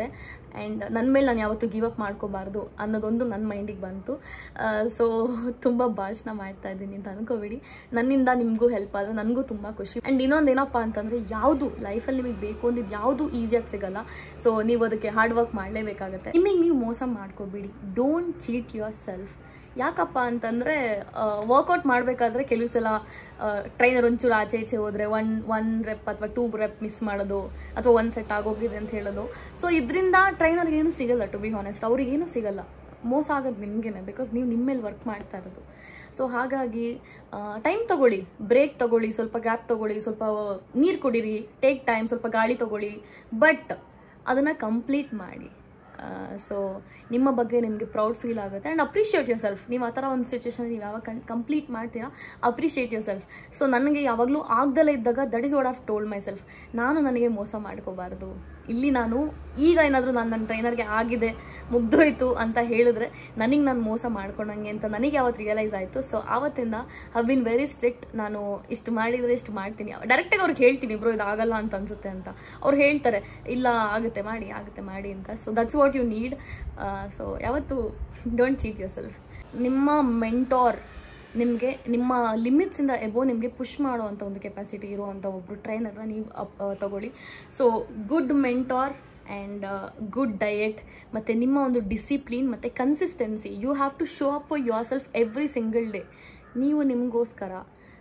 ಆ್ಯಂಡ್ ನನ್ನ ಮೇಲೆ ನಾನು ಯಾವತ್ತೂ ಗಿವ್ ಅಪ್ ಮಾಡ್ಕೋಬಾರ್ದು ಅನ್ನೋದೊಂದು ನನ್ನ ಮೈಂಡಿಗೆ ಬಂತು ಸೊ ತುಂಬ ಭಾಷಣ ಮಾಡ್ತಾ ಇದ್ದೀನಿ ಅಂತ ಅನ್ಕೋಬೇಡಿ ನನ್ನಿಂದ ನಿಮಗೂ ಹೆಲ್ಪ್ ಆದರೆ ನನಗೂ ತುಂಬ ಖುಷಿ ಆ್ಯಂಡ್ ಇನ್ನೊಂದು ಏನಪ್ಪ ಅಂತಂದರೆ ಯಾವುದು ಲೈಫಲ್ಲಿ ನಿಮಗೆ ಬೇಕು ಅಂದಿದ್ದು ಯಾವುದು ಈಸಿಯಾಗಿ ಸಿಗಲ್ಲ ಸೊ ನೀವು ಅದಕ್ಕೆ ಹಾರ್ಡ್ ವರ್ಕ್ ಮಾಡಲೇಬೇಕಾಗತ್ತೆ ನಿಮಗೆ ನೀವು ಮೋಸ ಮಾಡ್ಕೋಬೇಡಿ ಡೋಂಟ್ ಚೀಟ್ ಯುವರ್ ಸೆಲ್ಫ್ ಯಾಕಪ್ಪ ಅಂತಂದರೆ ವರ್ಕೌಟ್ ಮಾಡಬೇಕಾದ್ರೆ ಕೆಲವು ಸಲ ಟ್ರೈನರ್ ಒಂಚೂರು ಆಚೆ ಈಚೆ ಹೋದರೆ ಒನ್ ಒನ್ ರೆಪ್ ಅಥವಾ ಟೂ ರೆಪ್ ಮಿಸ್ ಮಾಡೋದು ಅಥವಾ ಒಂದು ಸೆಟ್ ಆಗೋಗಿದೆ ಅಂತ ಹೇಳೋದು ಸೊ ಇದರಿಂದ ಟ್ರೈನರ್ಗೆ ಏನೂ ಸಿಗಲ್ಲ ಟು ಬಿ ಹಾನೆಸ್ಟ್ ಅವ್ರಿಗೇನು ಸಿಗಲ್ಲ ಮೋಸ ಆಗೋದು ನಿಮಗೇನೆ ಬಿಕಾಸ್ ನೀವು ನಿಮ್ಮ ಮೇಲೆ ವರ್ಕ್ ಮಾಡ್ತಾ ಇರೋದು ಸೊ ಹಾಗಾಗಿ ಟೈಮ್ ತಗೊಳ್ಳಿ ಬ್ರೇಕ್ ತಗೊಳ್ಳಿ ಸ್ವಲ್ಪ ಗ್ಯಾಪ್ ತಗೊಳ್ಳಿ ಸ್ವಲ್ಪ ನೀರು ಕುಡೀರಿ ಟೇಕ್ ಟೈಮ್ ಸ್ವಲ್ಪ ಗಾಳಿ ತಗೊಳ್ಳಿ ಬಟ್ ಅದನ್ನು ಕಂಪ್ಲೀಟ್ ಮಾಡಿ ಸೊ ನಿಮ್ಮ ಬಗ್ಗೆ ನಿಮಗೆ ಪ್ರೌಡ್ ಫೀಲ್ ಆಗುತ್ತೆ ಆ್ಯಂಡ್ ಅಪ್ರಿಷಿಯೇಟ್ ಯೋರ್ ಸೆಲ್ಫ್ ನೀವು ಆ ಥರ ಒಂದು ಸಿಚುವೇಶನ್ ನೀವು ಯಾವಾಗ ಕನ್ ಕಂಪ್ಲೀಟ್ ಮಾಡ್ತೀರಾ ಅಪ್ರಿಷಿಯೇಟ್ ಯೋರ್ ಸೆಲ್ಫ್ ಸೊ ನನಗೆ ಯಾವಾಗಲೂ ಆಗ್ದಲೇ ಇದ್ದಾಗ that is what I've told myself ನಾನು ನನಗೆ ಮೋಸ ಮಾಡ್ಕೋಬಾರ್ದು ಇಲ್ಲಿ ನಾನು ಈಗ ಏನಾದರೂ ನಾನು ನನ್ನ ಟ್ರೈನರ್ಗೆ ಆಗಿದೆ ಮುಗ್ದೋಯ್ತು ಅಂತ ಹೇಳಿದ್ರೆ ನನಗೆ ನಾನು ಮೋಸ ಮಾಡ್ಕೊಂಡಂಗೆ ಅಂತ ನನಗೆ ಯಾವತ್ತು ರಿಯಲೈಸ್ ಆಯಿತು ಸೊ ಆವತ್ತಿಂದ ಹವ್ ಬಿನ್ ವೆರಿ ಸ್ಟ್ರಿಕ್ಟ್ ನಾನು ಇಷ್ಟು ಮಾಡಿದರೆ ಇಷ್ಟು ಮಾಡ್ತೀನಿ ಡೈರೆಕ್ಟಾಗಿ ಅವ್ರಿಗೆ ಹೇಳ್ತೀನಿ ಇಬ್ರು ಇದು ಆಗಲ್ಲ ಅಂತ ಅನ್ಸುತ್ತೆ ಅಂತ ಅವ್ರು ಹೇಳ್ತಾರೆ ಇಲ್ಲ ಆಗುತ್ತೆ ಮಾಡಿ ಆಗುತ್ತೆ ಮಾಡಿ ಅಂತ so that's what you need so ಯಾವತ್ತು ಡೋಂಟ್ ಚೀಟ್ ಯೋರ್ ಸೆಲ್ಫ್ ನಿಮ್ಮ ಮೆಂಟೋರ್ ನಿಮಗೆ ನಿಮ್ಮ ಲಿಮಿಟ್ಸಿಂದ ಎಬೋ ನಿಮಗೆ ಪುಷ್ ಮಾಡುವಂಥ ಒಂದು ಕೆಪಾಸಿಟಿ ಇರುವಂಥ ಒಬ್ಬರು ಟ್ರೈನರ್ನ ನೀವು ಅಪ್ ತಗೊಳ್ಳಿ so good mentor and good diet ಮತ್ತು ನಿಮ್ಮ ಒಂದು ಡಿಸಿಪ್ಲಿನ್ ಮತ್ತು consistency you have to show up for yourself every single day ನೀವು ನಿಮಗೋಸ್ಕರ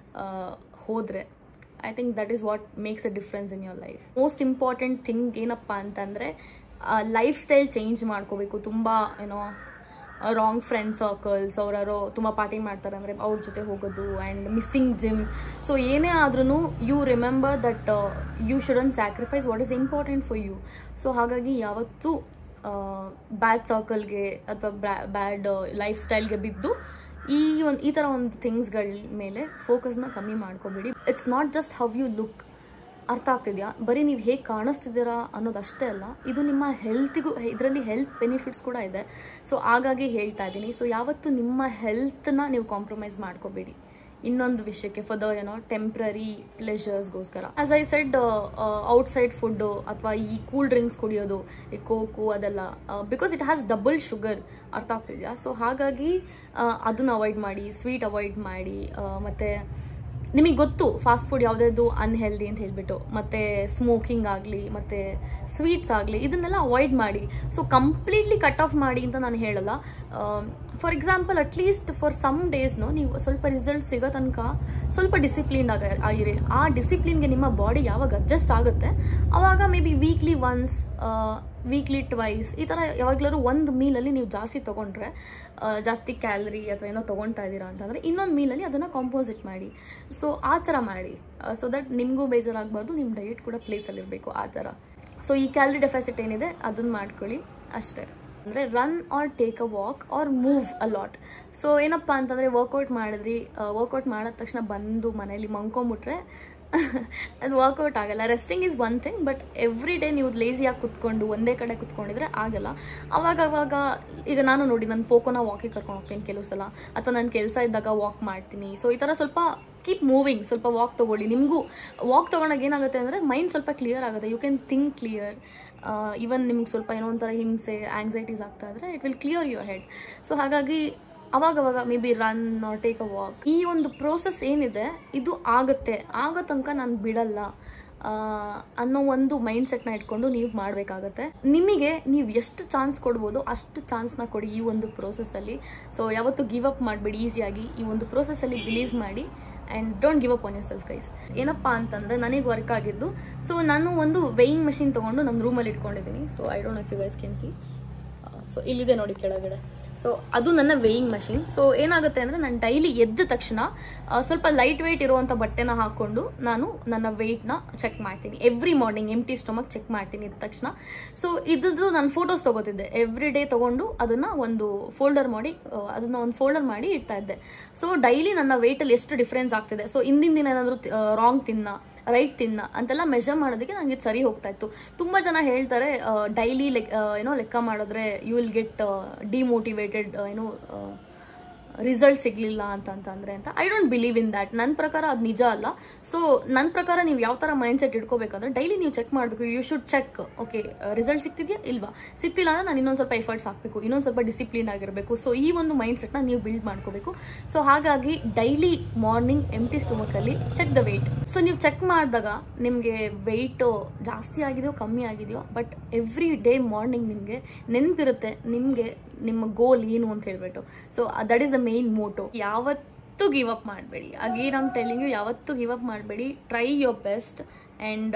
ಹೋದರೆ I think that is what makes a difference in your life most important thing ಏನಪ್ಪ ಅಂತಂದರೆ life style change ಮಾಡ್ಕೋಬೇಕು ತುಂಬ ಏನೋ ರಾಂಗ್ ಫ್ರೆಂಡ್ ಸರ್ಕಲ್ಸ್ ಅವರಾರೋ ತುಂಬ party ಮಾಡ್ತಾರೆ ಅಂದರೆ ಅವ್ರ ಜೊತೆ ಹೋಗೋದು ಆ್ಯಂಡ್ ಮಿಸ್ಸಿಂಗ್ ಜಿಮ್ ಸೊ ಏನೇ ಆದ್ರೂ you remember that you shouldn't sacrifice what is important for you so ಹಾಗಾಗಿ ಯಾವತ್ತೂ ಬ್ಯಾಡ್ ಸರ್ಕಲ್ಗೆ ಅಥವಾ ಬ್ಯಾಡ್ ಲೈಫ್ ಸ್ಟೈಲ್ಗೆ ಬಿದ್ದು ಈ ಒಂದು ಈ ಥರ ಒಂದು ಥಿಂಗ್ಸ್ಗಳ ಮೇಲೆ ಫೋಕಸ್ನ ಕಮ್ಮಿ ಮಾಡ್ಕೋಬೇಡಿ it's not just how you look ಅರ್ಥ ಆಗ್ತಿದೆಯಾ ಬರೀ ನೀವು ಹೇಗೆ ಕಾಣಿಸ್ತಿದ್ದೀರಾ ಅನ್ನೋದು ಅಷ್ಟೇ ಅಲ್ಲ ಇದು ನಿಮ್ಮ ಹೆಲ್ತಿಗೂ ಇದರಲ್ಲಿ ಹೆಲ್ತ್ ಬೆನಿಫಿಟ್ಸ್ ಕೂಡ ಇದೆ ಸೊ ಹಾಗಾಗಿ ಹೇಳ್ತಾ ಇದ್ದೀನಿ ಸೊ ಯಾವತ್ತೂ ನಿಮ್ಮ ಹೆಲ್ತ್ನ ನೀವು ಕಾಂಪ್ರಮೈಸ್ ಮಾಡ್ಕೋಬೇಡಿ ಇನ್ನೊಂದು ವಿಷಯಕ್ಕೆ ಫಾರ್ ದ ಏನೋ ಟೆಂಪ್ರರಿ ಪ್ಲೆಷರ್ಸ್ಗೋಸ್ಕರ as I said outside food ಅಥವಾ ಈ ಕೂಲ್ ಡ್ರಿಂಕ್ಸ್ ಕುಡಿಯೋದು ಈ ಕೋಕು ಅದೆಲ್ಲ because it has double sugar ಅರ್ಥ ಆಗ್ತಿದೆಯಾ ಸೊ ಹಾಗಾಗಿ ಅದನ್ನು ಅವಾಯ್ಡ್ ಮಾಡಿ ಸ್ವೀಟ್ ಅವಾಯ್ಡ್ ಮಾಡಿ ಮತ್ತು ನಿಮಗೆ ಗೊತ್ತು ಫಾಸ್ಟ್ ಫುಡ್ ಯಾವುದಾದ್ರು ಅನ್ಹೆಲ್ದಿ ಅಂತ ಹೇಳ್ಬಿಟ್ಟು ಮತ್ತು ಸ್ಮೋಕಿಂಗ್ ಆಗಲಿ ಮತ್ತು ಸ್ವೀಟ್ಸ್ ಆಗಲಿ ಇದನ್ನೆಲ್ಲ ಅವಾಯ್ಡ್ ಮಾಡಿ ಸೊ ಕಂಪ್ಲೀಟ್ಲಿ ಕಟ್ ಆಫ್ ಮಾಡಿ ಅಂತ ನಾನು ಹೇಳಲ್ಲ for example at least for some ಡೇಸ್ನು ನೀವು ಸ್ವಲ್ಪ ರಿಸಲ್ಟ್ ಸಿಗೋ ತನಕ ಸ್ವಲ್ಪ ಡಿಸಿಪ್ಲಿನ್ ಆಗ ಆಗಿರಿ ಆ ಡಿಸಿಪ್ಲಿನ್ಗೆ ನಿಮ್ಮ ಬಾಡಿ ಯಾವಾಗ ಅಡ್ಜಸ್ಟ್ ಆಗುತ್ತೆ ಆವಾಗ maybe weekly once weekly twice ಈ ಥರ ಯಾವಾಗಲಾದ್ರು ಒಂದು ಮೀಲಲ್ಲಿ ನೀವು ಜಾಸ್ತಿ ತೊಗೊಂಡ್ರೆ ಜಾಸ್ತಿ ಕ್ಯಾಲರಿ ಅಥವಾ ಏನೋ ತೊಗೊಳ್ತಾ ಇದ್ದೀರಾ ಅಂತಂದರೆ ಇನ್ನೊಂದು ಮೀಲಲ್ಲಿ ಅದನ್ನು ಕಾಂಪೋಸಿಟ್ ಮಾಡಿ ಸೊ ಆ ಥರ ಮಾಡಿ ಸೊ ದಟ್ ನಿಮಗೂ ಬೇಜಾರಾಗಬಾರ್ದು ನಿಮ್ಮ ಡಯಟ್ ಕೂಡ ಪ್ಲೇಸಲ್ಲಿರಬೇಕು ಆ ಥರ ಸೊ ಈ ಕ್ಯಾಲರಿ ಡೆಫಿಸಿಟ್ ಏನಿದೆ ಅದನ್ನು ಮಾಡ್ಕೊಳ್ಳಿ ಅಷ್ಟೇ ಅಂದರೆ run or take a walk or move a lot so ಏನಪ್ಪ ಅಂತಂದರೆ ವರ್ಕೌಟ್ ಮಾಡಿದ್ರಿ ವರ್ಕೌಟ್ ಮಾಡಿದ ತಕ್ಷಣ ಬಂದು ಮನೇಲಿ ಮಂಕೊಂಬಿಟ್ರೆ ಅದು ವರ್ಕೌಟ್ ಆಗಲ್ಲ resting is one thing but every day ನೀವು ಲೇಸಿಯಾಗಿ ಕುತ್ಕೊಂಡು ಒಂದೇ ಕಡೆ ಕುತ್ಕೊಂಡಿದ್ರೆ ಆಗಲ್ಲ ಅವಾಗ ಅವಾಗ ಈಗ ನಾನು ನೋಡಿ ನಾನು ಪೋಕೋನ ವಾಕಿಗೆ ಕರ್ಕೊಂಡು ಹೋಗ್ತೀನಿ ಕೆಲವು ಸಲ ಅಥವಾ ನನ್ನ ಕೆಲಸ ಇದ್ದಾಗ ವಾಕ್ ಮಾಡ್ತೀನಿ ಸೊ ಈ ಥರ ಸ್ವಲ್ಪ ಕೀಪ್ ಮೂವಿಂಗ್ ಸ್ವಲ್ಪ ವಾಕ್ ತೊಗೊಳ್ಳಿ ನಿಮಗೂ ವಾಕ್ ತೊಗೊಂಡಾಗ ಏನಾಗುತ್ತೆ ಅಂದರೆ ಮೈಂಡ್ ಸ್ವಲ್ಪ ಕ್ಲಿಯರ್ ಆಗುತ್ತೆ you can think clear even ನಿಮ್ಗೆ ಸ್ವಲ್ಪ ಏನೋ ಒಂಥರ ಹಿಂಸೆ ಆಂಗ್ಸೈಟೀಸ್ ಆಗ್ತಾ ಇದ್ರೆ it will clear your head so ಹಾಗಾಗಿ ಅವಾಗವಾಗ maybe run take a walk ಈ ಒಂದು ಪ್ರೋಸೆಸ್ ಏನಿದೆ ಇದು ಆಗುತ್ತೆ ಆಗೋ ತನಕ ನಾನು ಬಿಡಲ್ಲ ಅನ್ನೋ ಒಂದು ಮೈಂಡ್ ಸೆಟ್ನ ಇಟ್ಕೊಂಡು ನೀವು ಮಾಡಬೇಕಾಗತ್ತೆ ನಿಮಗೆ ನೀವು ಎಷ್ಟು ಚಾನ್ಸ್ ಕೊಡ್ಬೋದು ಅಷ್ಟು ಚಾನ್ಸ್ನ ಕೊಡಿ ಈ ಒಂದು ಪ್ರೋಸೆಸ್ಸಲ್ಲಿ ಸೊ ಯಾವತ್ತು ಗಿವ್ ಅಪ್ ಮಾಡಬೇಡಿ ಈಸಿಯಾಗಿ ಈ ಒಂದು ಪ್ರೋಸೆಸ್ಸಲ್ಲಿ ಬಿಲೀವ್ ಮಾಡಿ and don't give up on yourself guys ಏನಪ್ಪ ಅಂತಂದರೆ ನನಗೆ ವರ್ಕ್ ಆಗಿದ್ದು ಸೊ ನಾನು ಒಂದು ವೆಯಿಂಗ್ ಮಷಿನ್ ತೊಗೊಂಡು ನನ್ನ ರೂಮಲ್ಲಿ ಇಟ್ಕೊಂಡಿದ್ದೀನಿ so I don't if you guys can see so ಇಲ್ಲಿದೆ ನೋಡಿ ಕೆಳಗಡೆ ಸೊ ಅದು ನನ್ನ ವೇಯಿಂಗ್ ಮಷಿನ್ ಸೊ ಏನಾಗುತ್ತೆ ಅಂದರೆ ನಾನು ಡೈಲಿ ಎದ್ದ ತಕ್ಷಣ ಸ್ವಲ್ಪ ಲೈಟ್ ವೆಯ್ಟ್ ಇರುವಂಥ ಬಟ್ಟೆನ ಹಾಕ್ಕೊಂಡು ನಾನು ನನ್ನ ವೆಯ್ಟ್ನ ಚೆಕ್ ಮಾಡ್ತೀನಿ every morning empty stomach check ಮಾಡ್ತೀನಿ ಇದ್ದ ತಕ್ಷಣ ಸೊ ಇದ್ದು ನಾನು ಫೋಟೋಸ್ ತೊಗೋತಿದ್ದೆ ಎವ್ರಿ ಡೇ ತೊಗೊಂಡು ಅದನ್ನು ಒಂದು ಫೋಲ್ಡರ್ ಮಾಡಿ ಅದನ್ನು ಒಂದು ಫೋಲ್ಡರ್ ಮಾಡಿ ಇಡ್ತಾ ಇದ್ದೆ ಸೊ ಡೈಲಿ ನನ್ನ ವೆಯ್ಟಲ್ಲಿ ಎಷ್ಟು ಡಿಫ್ರೆನ್ಸ್ ಆಗ್ತಿದೆ ಸೊ ಹಿಂದಿನ ದಿನ ಏನಾದರೂ ರಾಂಗ್ ತಿನ್ನ ರೈಟ್ ತಿನ್ನ ಅಂತೆಲ್ಲ ಮೆಷರ್ ಮಾಡೋದಕ್ಕೆ ನನಗೆ ಇದು ಸರಿ ಹೋಗ್ತಾ ಇತ್ತು ತುಂಬ ಜನ ಹೇಳ್ತಾರೆ ಡೈಲಿ ಲೆಕ್ ಏನೋ ಲೆಕ್ಕ ಮಾಡಿದ್ರೆ ಯು ವಿಲ್ ಗೆಟ್ ಡಿಮೋಟಿವೇಟೆಡ್ ಏನೋ ರಿಸಲ್ಟ್ ಸಿಗ್ಲಿಲ್ಲ ಅಂತಂತಂದ್ರೆ ಅಂತ I don't believe in that ನನ್ನ ಪ್ರಕಾರ ಅದು ನಿಜ ಅಲ್ಲ ಸೊ ನನ್ನ ಪ್ರಕಾರ ನೀವು ಯಾವ ಥರ ಮೈಂಡ್ ಸೆಟ್ ಇಟ್ಕೋಬೇಕಂದ್ರೆ ಡೈಲಿ ನೀವು ಚೆಕ್ ಮಾಡಬೇಕು you should check okay result ಸಿಗ್ತಿದ್ಯಾ ಇಲ್ವಾ ಸಿಗ್ತಿಲ್ಲ ಅಂದ್ರೆ ನಾನು ಇನ್ನೊಂದು ಸ್ವಲ್ಪ ಎಫರ್ಟ್ಸ್ ಹಾಕಬೇಕು ಇನ್ನೊಂದು ಸ್ವಲ್ಪ ಡಿಸಿಪ್ಲಿನ್ ಆಗಿರಬೇಕು ಸೊ ಈ ಒಂದು ಮೈಂಡ್ ಸೆಟ್ನ ನೀವು ಬಿಲ್ಡ್ ಮಾಡ್ಕೋಬೇಕು ಸೊ ಹಾಗಾಗಿ ಡೈಲಿ ಮಾರ್ನಿಂಗ್ ಎಂಟಿ ಸ್ಟೊಮಕಲ್ಲಿ ಚೆಕ್ ದ ವೆಯ್ಟ್ ಸೊ ನೀವು ಚೆಕ್ ಮಾಡಿದಾಗ ನಿಮಗೆ ವೆಯ್ಟ್ ಜಾಸ್ತಿ ಆಗಿದೆಯೋ ಕಮ್ಮಿ ಆಗಿದೆಯೋ ಬಟ್ ಎವ್ರಿ ಡೇ ಮಾರ್ನಿಂಗ್ ನಿಮಗೆ ನೆನಪಿರುತ್ತೆ ನಿಮಗೆ ನಿಮ್ಮ ಗೋಲ್ ಏನು ಅಂತ ಹೇಳ್ಬಿಟ್ಟು so that is the main motto ಯಾವತ್ತೂ ಗಿವ್ ಅಪ್ ಮಾಡಬೇಡಿ ಅಗೇನ್ ಆಮ್ ಟೆಲಿಂಗ್ ಯು ಯಾವತ್ತೂ ಗಿವ್ ಅಪ್ ಮಾಡಬೇಡಿ try your best and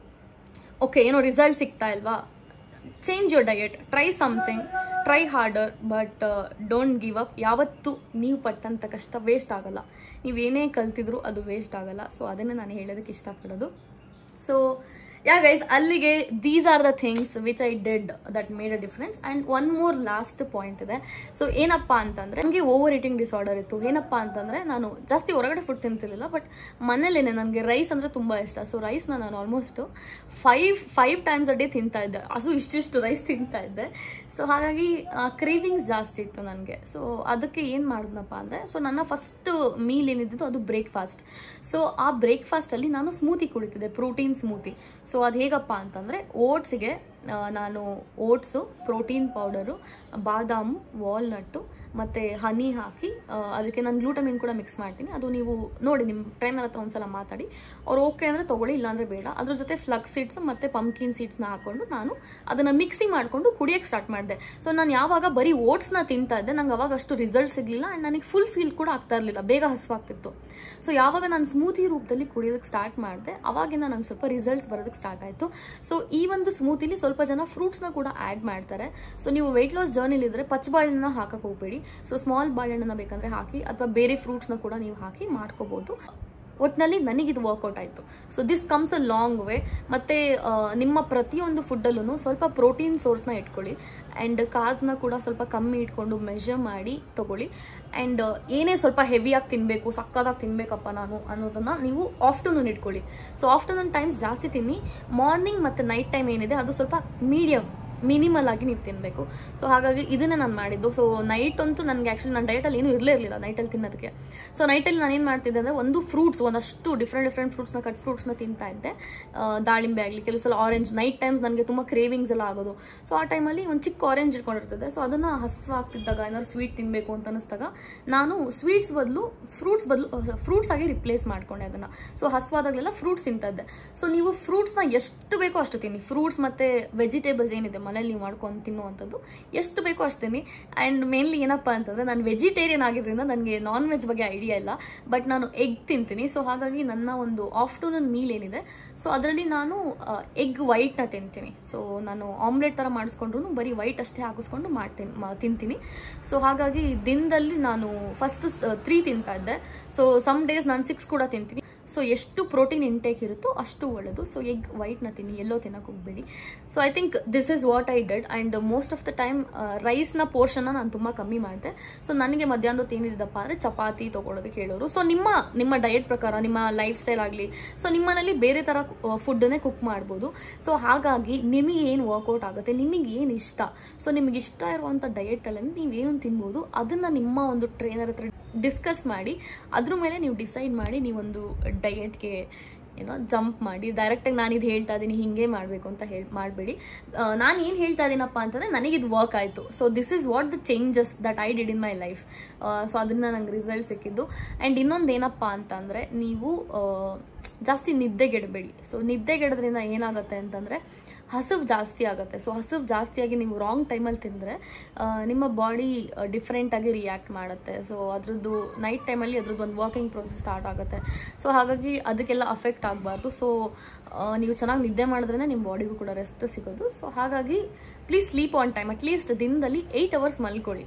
okay ಏನೋ ರಿಸಲ್ಟ್ ಸಿಗ್ತಾ ಇಲ್ವಾ change your diet try something try harder but don't give up ಯಾವತ್ತೂ ನೀವು ಪಟ್ಟಂಥ ಕಷ್ಟ ವೇಸ್ಟ್ ಆಗಲ್ಲ ನೀವೇನೇ ಕಲ್ತಿದ್ರು ಅದು ವೇಸ್ಟ್ ಆಗಲ್ಲ ಸೊ ಅದನ್ನೇ ನಾನು ಹೇಳೋದಕ್ಕೆ ಇಷ್ಟಪಡೋದು ಸೊ ಯಾ ಗೈಸ್ ಅಲ್ಲಿಗೆ these are the things which I did that made a difference and one more last point ಇದೆ ಸೊ ಏನಪ್ಪ ಅಂತಂದರೆ ನನಗೆ ಓವರ್ ಈಟಿಂಗ್ ಡಿಸಾರ್ಡರ್ ಇತ್ತು ಏನಪ್ಪ ಅಂತಂದರೆ ನಾನು ಜಾಸ್ತಿ ಹೊರಗಡೆ ಫುಡ್ ತಿಂತಿರ್ಲಿಲ್ಲ ಬಟ್ ಮನೇಲೇನೆ ನನಗೆ ರೈಸ್ ಅಂದರೆ ತುಂಬ ಇಷ್ಟ ಸೊ ರೈಸ್ನ ನಾನು almost five five times a day ತಿಂತಾ ಇದ್ದೆ ಅದು ಇಷ್ಟಿಷ್ಟು ರೈಸ್ ತಿಂತಾ ಇದ್ದೆ ಸೊ ಹಾಗಾಗಿ ಕ್ರೇವಿಂಗ್ಸ್ ಜಾಸ್ತಿ ಇತ್ತು ನನಗೆ ಸೊ ಅದಕ್ಕೆ ಏನು ಮಾಡಿದ್ನಪ್ಪ ಅಂದರೆ ಸೊ ನನ್ನ ಫಸ್ಟ್ ಮೀಲ್ ಏನಿದ್ದು ಅದು ಬ್ರೇಕ್ಫಾಸ್ಟ್ ಸೊ ಆ ಬ್ರೇಕ್ಫಾಸ್ಟಲ್ಲಿ ನಾನು ಸ್ಮೂತಿ ಕುಡಿತಿದ್ದೆ ಪ್ರೋಟೀನ್ ಸ್ಮೂತಿ ಸೊ ಅದು ಹೇಗಪ್ಪ ಅಂತಂದರೆ ಓಟ್ಸಿಗೆ ನಾನು ಓಟ್ಸು ಪ್ರೋಟೀನ್ ಪೌಡರು ಬಾದಾಮು ವಾಲ್ನಟ್ಟು ಮತ್ತು ಹನಿ ಹಾಕಿ ಆ, ಅದಕ್ಕೆ ನಾನು ಗ್ಲೂಟಮಿನ್ ಕೂಡ ಮಿಕ್ಸ್ ಮಾಡ್ತೀನಿ ಅದು ನೀವು ನೋಡಿ ನಿಮ್ಮ ಟ್ರೈನರ್ ಹತ್ರ ಒಂದ್ಸಲ ಮಾತಾಡಿ ಅವ್ರು ಓಕೆ ಅಂದರೆ ತೊಗೊಳ್ಳಿ ಇಲ್ಲಾಂದರೆ ಬೇಡ ಅದ್ರ ಜೊತೆ ಫ್ಲಕ್ಸ್ ಸೀಡ್ಸ್ ಮತ್ತು ಪಂಪ್ಕಿನ್ ಸೀಡ್ಸ್ನ ಹಾಕೊಂಡು ನಾನು ಅದನ್ನು ಮಿಕ್ಸಿ ಮಾಡಿಕೊಂಡು ಕುಡಿಯೋಕ್ಕೆ ಸ್ಟಾರ್ಟ್ ಮಾಡಿದೆ ಸೊ ನಾನು ಯಾವಾಗ ಬರೀ ಓಟ್ಸ್ನ ತಿಂತಾ ಇದ್ದೆ ನಂಗೆ ಅವಾಗ ಅಷ್ಟು ರಿಸಲ್ಟ್ ಸಿಗಲಿಲ್ಲ ಆ್ಯಂಡ್ ನನಗೆ ಫುಲ್ ಫೀಲ್ ಕೂಡ ಆಗ್ತಾ ಇರಲಿಲ್ಲ ಬೇಗ ಹಸುವಾಗ್ತಿತ್ತು ಸೊ ಯಾವಾಗ ನಾನು ಸ್ಮೂತಿ ರೂಪದಲ್ಲಿ ಕುಡಿಯೋದಕ್ಕೆ ಸ್ಟಾರ್ಟ್ ಮಾಡಿದೆ ಅವಾಗಿಂದ ನಂಗೆ ಸ್ವಲ್ಪ ರಿಸಲ್ಟ್ಸ್ ಬರೋದಕ್ಕೆ ಸ್ಟಾರ್ಟ್ ಆಯಿತು ಸೊ ಈ ಒಂದು ಸ್ಮೂತಿಲಿ ಸ್ವಲ್ಪ ಜನ ಫ್ರೂಟ್ಸ್ನ ಕೂಡ ಆ್ಯಡ್ ಮಾಡ್ತಾರೆ ಸೊ ನೀವು ವೆಯ್ಟ್ ಲಾಸ್ ಜರ್ನಿಲಿದ್ರೆ ಪಚ್ಚ ಬಾಳೆಹಣ್ಣನ್ನ ಹಾಕಕ್ಕೆ ಹೋಗಬೇಡಿ ಸೊ ಸ್ಮಾಲ್ ಬಾಳೆಹಣ್ಣನ್ನ ಬೇಕಂದ್ರೆ ಹಾಕಿ ಅಥವಾ ಬೇರೆ ಫ್ರೂಟ್ಸ್ನ ಕೂಡ ನೀವು ಹಾಕಿ ಮಾಡ್ಕೋಬೋದು ಒಟ್ಟಿನಲ್ಲಿ ನನಗಿದು ವರ್ಕೌಟ್ ಆಯಿತು so this comes a long way ಮತ್ತು ನಿಮ್ಮ ಪ್ರತಿಯೊಂದು ಫುಡ್ಡಲ್ಲೂ ಸ್ವಲ್ಪ ಪ್ರೋಟೀನ್ ಸೋರ್ಸ್ನ ಇಟ್ಕೊಳ್ಳಿ ಆ್ಯಂಡ್ ಕಾಸ್ನ ಕೂಡ ಸ್ವಲ್ಪ ಕಮ್ಮಿ ಇಟ್ಕೊಂಡು ಮೆಷರ್ ಮಾಡಿ ತಗೊಳ್ಳಿ ಆ್ಯಂಡ್ ಏನೇ ಸ್ವಲ್ಪ ಹೆವಿಯಾಗಿ ತಿನ್ನಬೇಕು ಸಕ್ಕದಾಗಿ ತಿನ್ನಬೇಕಪ್ಪ ನಾನು ಅನ್ನೋದನ್ನು ನೀವು ಆಫ್ಟರ್ನೂನ್ ಇಟ್ಕೊಳ್ಳಿ ಸೊ ಆಫ್ಟರ್ನೂನ್ ಟೈಮ್ಸ್ ಜಾಸ್ತಿ ತಿನ್ನಿ ಮಾರ್ನಿಂಗ್ ಮತ್ತು ನೈಟ್ ಟೈಮ್ ಏನಿದೆ ಅದು ಸ್ವಲ್ಪ ಮೀಡಿಯಮ್ ಮಿನಿಮಲ್ ಆಗಿ ನೀವು ತಿನ್ನಬೇಕು ಸೊ ಹಾಗಾಗಿ ಇದನ್ನೇ ನಾನು ಮಾಡಿದ್ದು ಸೊ ನೈಟ್ ಅಂತೂ ನನಗೆ ಆ್ಯಕ್ಚುಲಿ ನನ್ನ ಡಯಟಲ್ಲಿ ಏನೂ ಇರಲೇ ಇರಲಿಲ್ಲ ನೈಟಲ್ಲಿ ತಿನ್ನೋದಕ್ಕೆ ಸೊ ನೈಟಲ್ಲಿ ನಾನು ಏನು ಮಾಡ್ತಿದ್ದೆ ಅಂದರೆ ಒಂದು ಫ್ರೂಟ್ಸ್ ಒಂದಷ್ಟು ಡಿಫ್ರೆಂಟ್ ಡಿಫ್ರೆಂಟ್ ಫ್ರೂಟ್ಸ್ನ ಕಟ್ ಫ್ರೂಟ್ಸ್ನ ತಿಂತಾ ಇದ್ದೆ ಆ, ದಾಳಿಂಬೆ ಆಗಲಿ ಕೆಲವು ಸಲ ಆರೆಂಜ್ ನೈಟ್ ಟೈಮ್ಸ್ ನನಗೆ ತುಂಬ ಕ್ರೇವಿಂಗ್ಸ್ ಎಲ್ಲ ಆಗೋದು ಸೊ ಆ ಟೈಮಲ್ಲಿ ಒಂದು ಚಿಕ್ಕ ಆರೆಂಜ್ ಇಟ್ಕೊಂಡಿರ್ತದೆ ಸೊ ಅದನ್ನು ಹಸ್ವಾಗ್ತಿದ್ದಾಗ ಏನಾದ್ರು ಸ್ವೀಟ್ ತಿನ್ನಬೇಕು ಅಂತ ಅನಿಸ್ದಾಗ ನಾನು ಸ್ವೀಟ್ಸ್ ಬದಲು ಫ್ರೂಟ್ಸ್ ಬದಲು ಫ್ರೂಟ್ಸ್ ಆಗಿ ರಿಪ್ಲೇಸ್ ಮಾಡ್ಕೊಂಡೆ ಅದನ್ನು ಸೊ ಹಸ್ವಾದಾಗಲೆಲ್ಲ ಫ್ರೂಟ್ಸ್ ತಿಂತಾ ಇದ್ದೆ ಸೊ ನೀವು ಫ್ರೂಟ್ಸ್ನ ಎಷ್ಟು ಬೇಕೋ ಅಷ್ಟು ತಿನ್ನಿ ಫ್ರೂಟ್ಸ್ ಮತ್ತು ವೆಜಿಟೇಬಲ್ಸ್ ಏನಿದೆ ಮನೇಲಿ ನೀವು ಮಾಡ್ಕೊಂಡು ತಿನ್ನುವಂಥದ್ದು ಎಷ್ಟು ಬೇಕೋ ಅಷ್ಟು ತಿನ್ನಿ ಆ್ಯಂಡ್ ಮೇನ್ಲಿ ಏನಪ್ಪ ಅಂತಂದರೆ ನಾನು ವೆಜಿಟೇರಿಯನ್ ಆಗಿದ್ದರಿಂದ ನನಗೆ ನಾನ್ ವೆಜ್ ಬಗ್ಗೆ ಐಡಿಯಾ ಇಲ್ಲ ಬಟ್ ನಾನು ಎಗ್ ತಿಂತೀನಿ ಸೊ ಹಾಗಾಗಿ ನನ್ನ ಒಂದು ಆಫ್ಟರ್ನೂನ್ ಮೀಲ್ ಏನಿದೆ ಸೊ ಅದರಲ್ಲಿ ನಾನು ಎಗ್ ವೈಟ್ನ ತಿಂತೀನಿ ಸೊ ನಾನು ಆಮ್ಲೆಟ್ ಥರ ಮಾಡಿಸ್ಕೊಂಡ್ರು ಬರೀ ವೈಟ್ ಅಷ್ಟೇ ಹಾಕಿಸ್ಕೊಂಡು ಮಾಡ್ತೀನಿ ಮಾ- ತಿಂತೀನಿ ಸೊ ಹಾಗಾಗಿ ದಿನದಲ್ಲಿ ನಾನು ಫಸ್ಟ್ ತ್ರೀ ತಿಂತಾ ಇದ್ದೆ ಸೊ ಸಮ್ ಡೇಸ್ ನಾನು ಸಿಕ್ಸ್ ಕೂಡ ತಿಂತೀನಿ ಸೊ ಎಷ್ಟು ಪ್ರೋಟೀನ್ ಇಂಟೇಕ್ ಇರುತ್ತೋ ಅಷ್ಟು ಒಳ್ಳೆಯದು ಸೊ ಎಗ್ ವೈಟ್ನ ತಿನ್ನಿ ಎಲ್ಲೋ ತಿನ್ನಕ್ಕೆ ಹೋಗಬೇಡಿ so I think this is what I did and most of the time ರೈಸ್ನ ಪೋರ್ಷನ್ನ ನಾನು ತುಂಬ ಕಮ್ಮಿ ಮಾಡಿದೆ ಸೊ ನನಗೆ ಮಧ್ಯಾಹ್ನದ ಏನಿದಪ್ಪ ಅಂದರೆ ಚಪಾತಿ ತೊಗೊಳೋದಕ್ಕೆ ಹೇಳೋರು ಸೊ ನಿಮ್ಮ ನಿಮ್ಮ ಡಯಟ್ ಪ್ರಕಾರ ನಿಮ್ಮ ಲೈಫ್ ಸ್ಟೈಲ್ ಆಗಲಿ ಸೊ ನಿಮ್ಮನೇಲಿ ಬೇರೆ ಥರ ಫುಡ್ಡನ್ನೇ ಕುಕ್ ಮಾಡ್ಬೋದು ಸೊ ಹಾಗಾಗಿ ನಿಮಗೆ ಏನು ವರ್ಕೌಟ್ ಆಗುತ್ತೆ ನಿಮಗೆ ಏನು ಇಷ್ಟ ಸೊ ನಿಮಗೆ ಇಷ್ಟ ಇರುವಂಥ ಡಯಟಲ್ಲಿ ನೀವೇನು ತಿನ್ಬೋದು ಅದನ್ನು ನಿಮ್ಮ ಒಂದು ಟ್ರೈನರ್ ಹತ್ರ ಡಿಸ್ಕಸ್ ಮಾಡಿ ಅದ್ರ ಮೇಲೆ ನೀವು ಡಿಸೈಡ್ ಮಾಡಿ ನೀವೊಂದು ಡಯಟ್ಗೆ ಏನೋ ಜಂಪ್ ಮಾಡಿ ಡೈರೆಕ್ಟಾಗಿ ನಾನು ಇದು ಹೇಳ್ತಾ ಇದ್ದೀನಿ ಹಿಂಗೆ ಮಾಡಬೇಕು ಅಂತ ಹೇಳಿ ಮಾಡಬೇಡಿ ನಾನು ಏನು ಹೇಳ್ತಾ ಇದ್ದೀನಪ್ಪ ಅಂತಂದರೆ ನನಗಿದು ವರ್ಕ್ ಆಯಿತು so this is what the changes that I did in my life so ಅದನ್ನು ನಂಗೆ ರಿಸಲ್ಟ್ ಸಿಕ್ಕಿದ್ದು ಆ್ಯಂಡ್ ಇನ್ನೊಂದು ಏನಪ್ಪ ಅಂತಂದರೆ ನೀವು ಆ, ಜಾಸ್ತಿ ನಿದ್ದೆಗೆಡಬೇಡಿ ಸೊ ನಿದ್ದೆಗೆಡೋದ್ರಿಂದ ಏನಾಗುತ್ತೆ ಅಂತಂದರೆ ಹಸಿವು ಜಾಸ್ತಿ ಆಗುತ್ತೆ ಸೊ ಹಸಿವು ಜಾಸ್ತಿಯಾಗಿ ನೀವು ರಾಂಗ್ ಟೈಮಲ್ಲಿ ತಿಂದರೆ ನಿಮ್ಮ ಬಾಡಿ ಡಿಫ್ರೆಂಟಾಗಿ ರಿಯಾಕ್ಟ್ ಮಾಡುತ್ತೆ ಸೊ ಅದ್ರದ್ದು ನೈಟ್ ಟೈಮಲ್ಲಿ ಅದ್ರದ್ದು ಒಂದು ವರ್ಕಿಂಗ್ ಪ್ರೊಸೆಸ್ ಸ್ಟಾರ್ಟ್ ಆಗುತ್ತೆ ಸೊ ಹಾಗಾಗಿ ಅದಕ್ಕೆಲ್ಲ ಅಫೆಕ್ಟ್ ಆಗಬಾರ್ದು ಸೊ ನೀವು ಚೆನ್ನಾಗಿ ನಿದ್ದೆ ಮಾಡಿದ್ರೇ ನಿಮ್ಮ ಬಾಡಿಗೂ ಕೂಡ ರೆಸ್ಟ್ ಸಿಗೋದು ಸೊ ಹಾಗಾಗಿ please sleep on time at least ದಿನದಲ್ಲಿ ಏಯ್ಟ್ ಅವರ್ಸ್ ಮಲ್ಕೊಳ್ಳಿ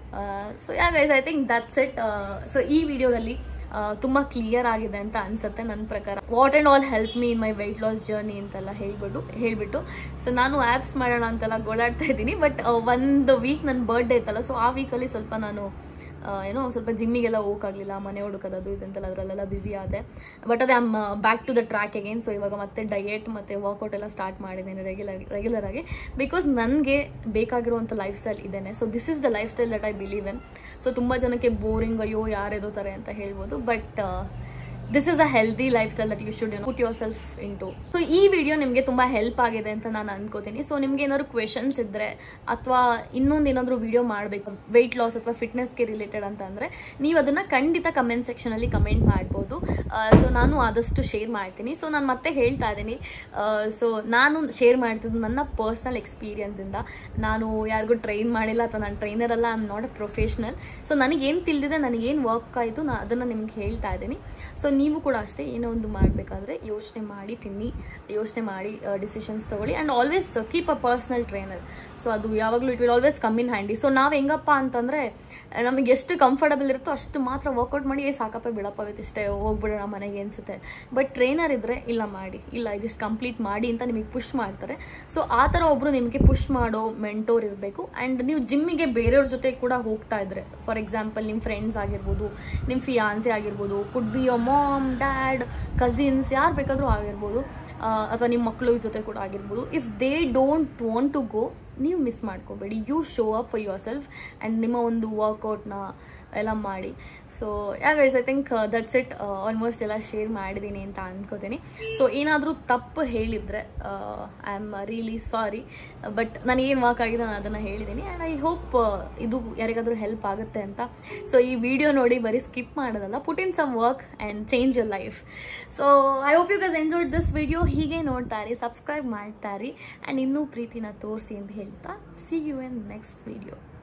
so yeah guys I think that's it so ಈ ವಿಡಿಯೋದಲ್ಲಿ ತುಂಬ ಕ್ಲಿಯರ್ ಆಗಿದೆ ಅಂತ ಅನ್ಸುತ್ತೆ ನನ್ನ ಪ್ರಕಾರ what and all help me in my weight loss journey ಅಂತೆಲ್ಲ ಹೇಳ್ಬಿಟ್ಟು ಹೇಳ್ಬಿಟ್ಟು ಸೊ ನಾನು ಆ್ಯಪ್ಸ್ ಮಾಡೋಣ ಅಂತೆಲ್ಲ ಗೋಳಾಡ್ತಾ ಇದ್ದೀನಿ ಬಟ್ ಒಂದು ವೀಕ್ ನನ್ನ ಬರ್ಡೇ ಇತ್ತಲ್ಲ ಸೊ ಆ ವೀಕಲ್ಲಿ ಸ್ವಲ್ಪ ನಾನು ಏನೋ ಸ್ವಲ್ಪ ಜಿಮ್ಮಿಗೆಲ್ಲ ಹೋಗೋಕ್ಕಾಗಲಿಲ್ಲ ಮನೆ ಹುಡುಕೋದು ಅದು ಇದಂತೆಲ್ಲ ಅದರಲ್ಲೆಲ್ಲ ಬ್ಯುಸಿ ಆದೆ ಬಟ್ ಅದೇ am back to the track again so ಇವಾಗ ಮತ್ತೆ ಡಯೆಟ್ ಮತ್ತು ವರ್ಕೌಟ್ ಎಲ್ಲ ಸ್ಟಾರ್ಟ್ ಮಾಡಿದ್ದೀನಿ ರೆಗ್ಯುಲರ್ ರೆಗ್ಯುಲರ್ ಆಗಿ ಬಿಕಾಸ್ ನನಗೆ ಬೇಕಾಗಿರುವಂಥ ಲೈಫ್ ಸ್ಟೈಲ್ ಇದೇನೆ so this is the life style that I believe in so ತುಂಬ ಜನಕ್ಕೆ ಬೋರಿಂಗ್ ಅಯ್ಯೋ ಯಾರು ಎದೋತಾರೆ ಅಂತ ಹೇಳ್ಬೋದು but this is a healthy life style that you should you put yourself into so ಈ video ನಿಮಗೆ ತುಂಬ ಹೆಲ್ಪ್ ಆಗಿದೆ ಅಂತ ನಾನು ಅನ್ಕೋತೀನಿ ಸೊ ನಿಮ್ಗೆ ಏನಾದ್ರು ಕ್ವೆಶನ್ಸ್ ಇದ್ದರೆ ಅಥವಾ ಇನ್ನೊಂದು ಏನಾದರೂ ವಿಡಿಯೋ ಮಾಡಬೇಕು ವೆಯ್ಟ್ ಲಾಸ್ ಅಥವಾ ಫಿಟ್ನೆಸ್ಗೆ ರಿಲೇಟೆಡ್ ಅಂತ ಅಂದರೆ ನೀವು ಅದನ್ನು ಖಂಡಿತ ಕಮೆಂಟ್ ಸೆಕ್ಷನಲ್ಲಿ ಕಮೆಂಟ್ ಮಾಡ್ಬೋದು ಸೊ ನಾನು ಆದಷ್ಟು ಶೇರ್ ಮಾಡ್ತೀನಿ ಸೊ ನಾನು ಮತ್ತೆ ಹೇಳ್ತಾ ಇದ್ದೀನಿ ಸೊ ನಾನು ಶೇರ್ ಮಾಡ್ತಿದ್ದು ನನ್ನ ಪರ್ಸ್ನಲ್ ಎಕ್ಸ್ಪೀರಿಯನ್ಸಿಂದ ನಾನು ಯಾರಿಗೂ ಟ್ರೈನ್ ಮಾಡಿಲ್ಲ ಅಥವಾ ನಾನು ಟ್ರೈನರ್ ಅಲ್ಲ I am not a professional so ನನಗೇನು ತಿಳಿದಿದೆ ನನಗೇನು ವರ್ಕ್ ಆಯಿತು ನಾನು ಅದನ್ನು ನಿಮ್ಗೆ ಹೇಳ್ತಾ ಇದ್ದೀನಿ ಸೊ ನೀವು ಕೂಡ ಅಷ್ಟೇ ಏನೋ ಒಂದು ಮಾಡಬೇಕಾದ್ರೆ ಯೋಚನೆ ಮಾಡಿ ತಿನ್ನಿ ಯೋಚನೆ ಮಾಡಿ ಡಿಸಿಷನ್ಸ್ ತೊಗೊಳ್ಳಿ and always keep a personal trainer so ಅದು ಯಾವಾಗಲೂ it will always come in handy so ನಾವು ಹೆಂಗಪ್ಪ ಅಂತಂದರೆ ನಮಗೆ ಎಷ್ಟು ಕಂಫರ್ಟಬಲ್ ಇರುತ್ತೋ ಅಷ್ಟು ಮಾತ್ರ ವರ್ಕೌಟ್ ಮಾಡಿ ಏ ಸಾಕಪ್ಪ ಬಿಡಪ್ಪ ಇಷ್ಟೇ ಹೋಗ್ಬಿಡೋಣ ಮನೆಗೆ ಅನಿಸುತ್ತೆ ಬಟ್ ಟ್ರೈನರ್ ಇದ್ದರೆ ಇಲ್ಲ ಮಾಡಿ ಇಲ್ಲ ಇದಿಷ್ಟು ಕಂಪ್ಲೀಟ್ ಮಾಡಿ ಅಂತ ನಿಮಗೆ ಪುಷ್ ಮಾಡ್ತಾರೆ ಸೊ ಆ ಥರ ಒಬ್ಬರು ನಿಮಗೆ ಪುಷ್ ಮಾಡೋ ಮೆಂಟೋರ್ ಇರಬೇಕು ಆ್ಯಂಡ್ ನೀವು ಜಿಮ್ಮಿಗೆ ಬೇರೆಯವ್ರ ಜೊತೆ ಕೂಡ ಹೋಗ್ತಾ ಇದ್ರೆ ಫಾರ್ ಎಕ್ಸಾಂಪಲ್ ನಿಮ್ಮ ಫ್ರೆಂಡ್ಸ್ ಆಗಿರ್ಬೋದು ನಿಮ್ಮ ಫಿಯಾನ್ಸಿ ಆಗಿರ್ಬೋದು could be your mom dad cousins ಯಾರು ಬೇಕಾದರೂ ಆಗಿರ್ಬೋದು ಅಥವಾ ನಿಮ್ಮ ಮಕ್ಕಳು ಜೊತೆ ಕೂಡ ಆಗಿರ್ಬೋದು if they don't want to go ನೀವು ಮಿಸ್ ಮಾಡ್ಕೋಬೇಡಿ you show up for yourself and ನಿಮ್ಮ ಒಂದು ವರ್ಕೌಟ್ನ ಎಲ್ಲ ಮಾಡಿ so yeah guys I think that's it almost ಎಲ್ಲ ಶೇರ್ ಮಾಡಿದ್ದೀನಿ ಅಂತ ಅನ್ಕೋತೀನಿ ಸೊ ಏನಾದರೂ ತಪ್ಪು ಹೇಳಿದರೆ I am really sorry but ನನಗೇನು ವರ್ಕ್ ಆಗಿದೆ ನಾನು ಅದನ್ನು ಹೇಳಿದ್ದೀನಿ ಆ್ಯಂಡ್ ಐ ಹೋಪ್ ಇದು ಯಾರಿಗಾದರೂ ಹೆಲ್ಪ್ ಆಗುತ್ತೆ ಅಂತ ಸೊ ಈ ವಿಡಿಯೋ ನೋಡಿ ಬರೀ ಸ್ಕಿಪ್ ಮಾಡೋದಲ್ಲ put in some work and change your life so I hope you guys enjoyed this video ಹೀಗೆ ನೋಡ್ತಾ ಇರಿ ಸಬ್ಸ್ಕ್ರೈಬ್ ಮಾಡ್ತಾ ಇರಿ ಆ್ಯಂಡ್ ಇನ್ನೂ ಪ್ರೀತಿನ ತೋರಿಸಿ ಅಂತ ಹೇಳ್ತಾ see you in next video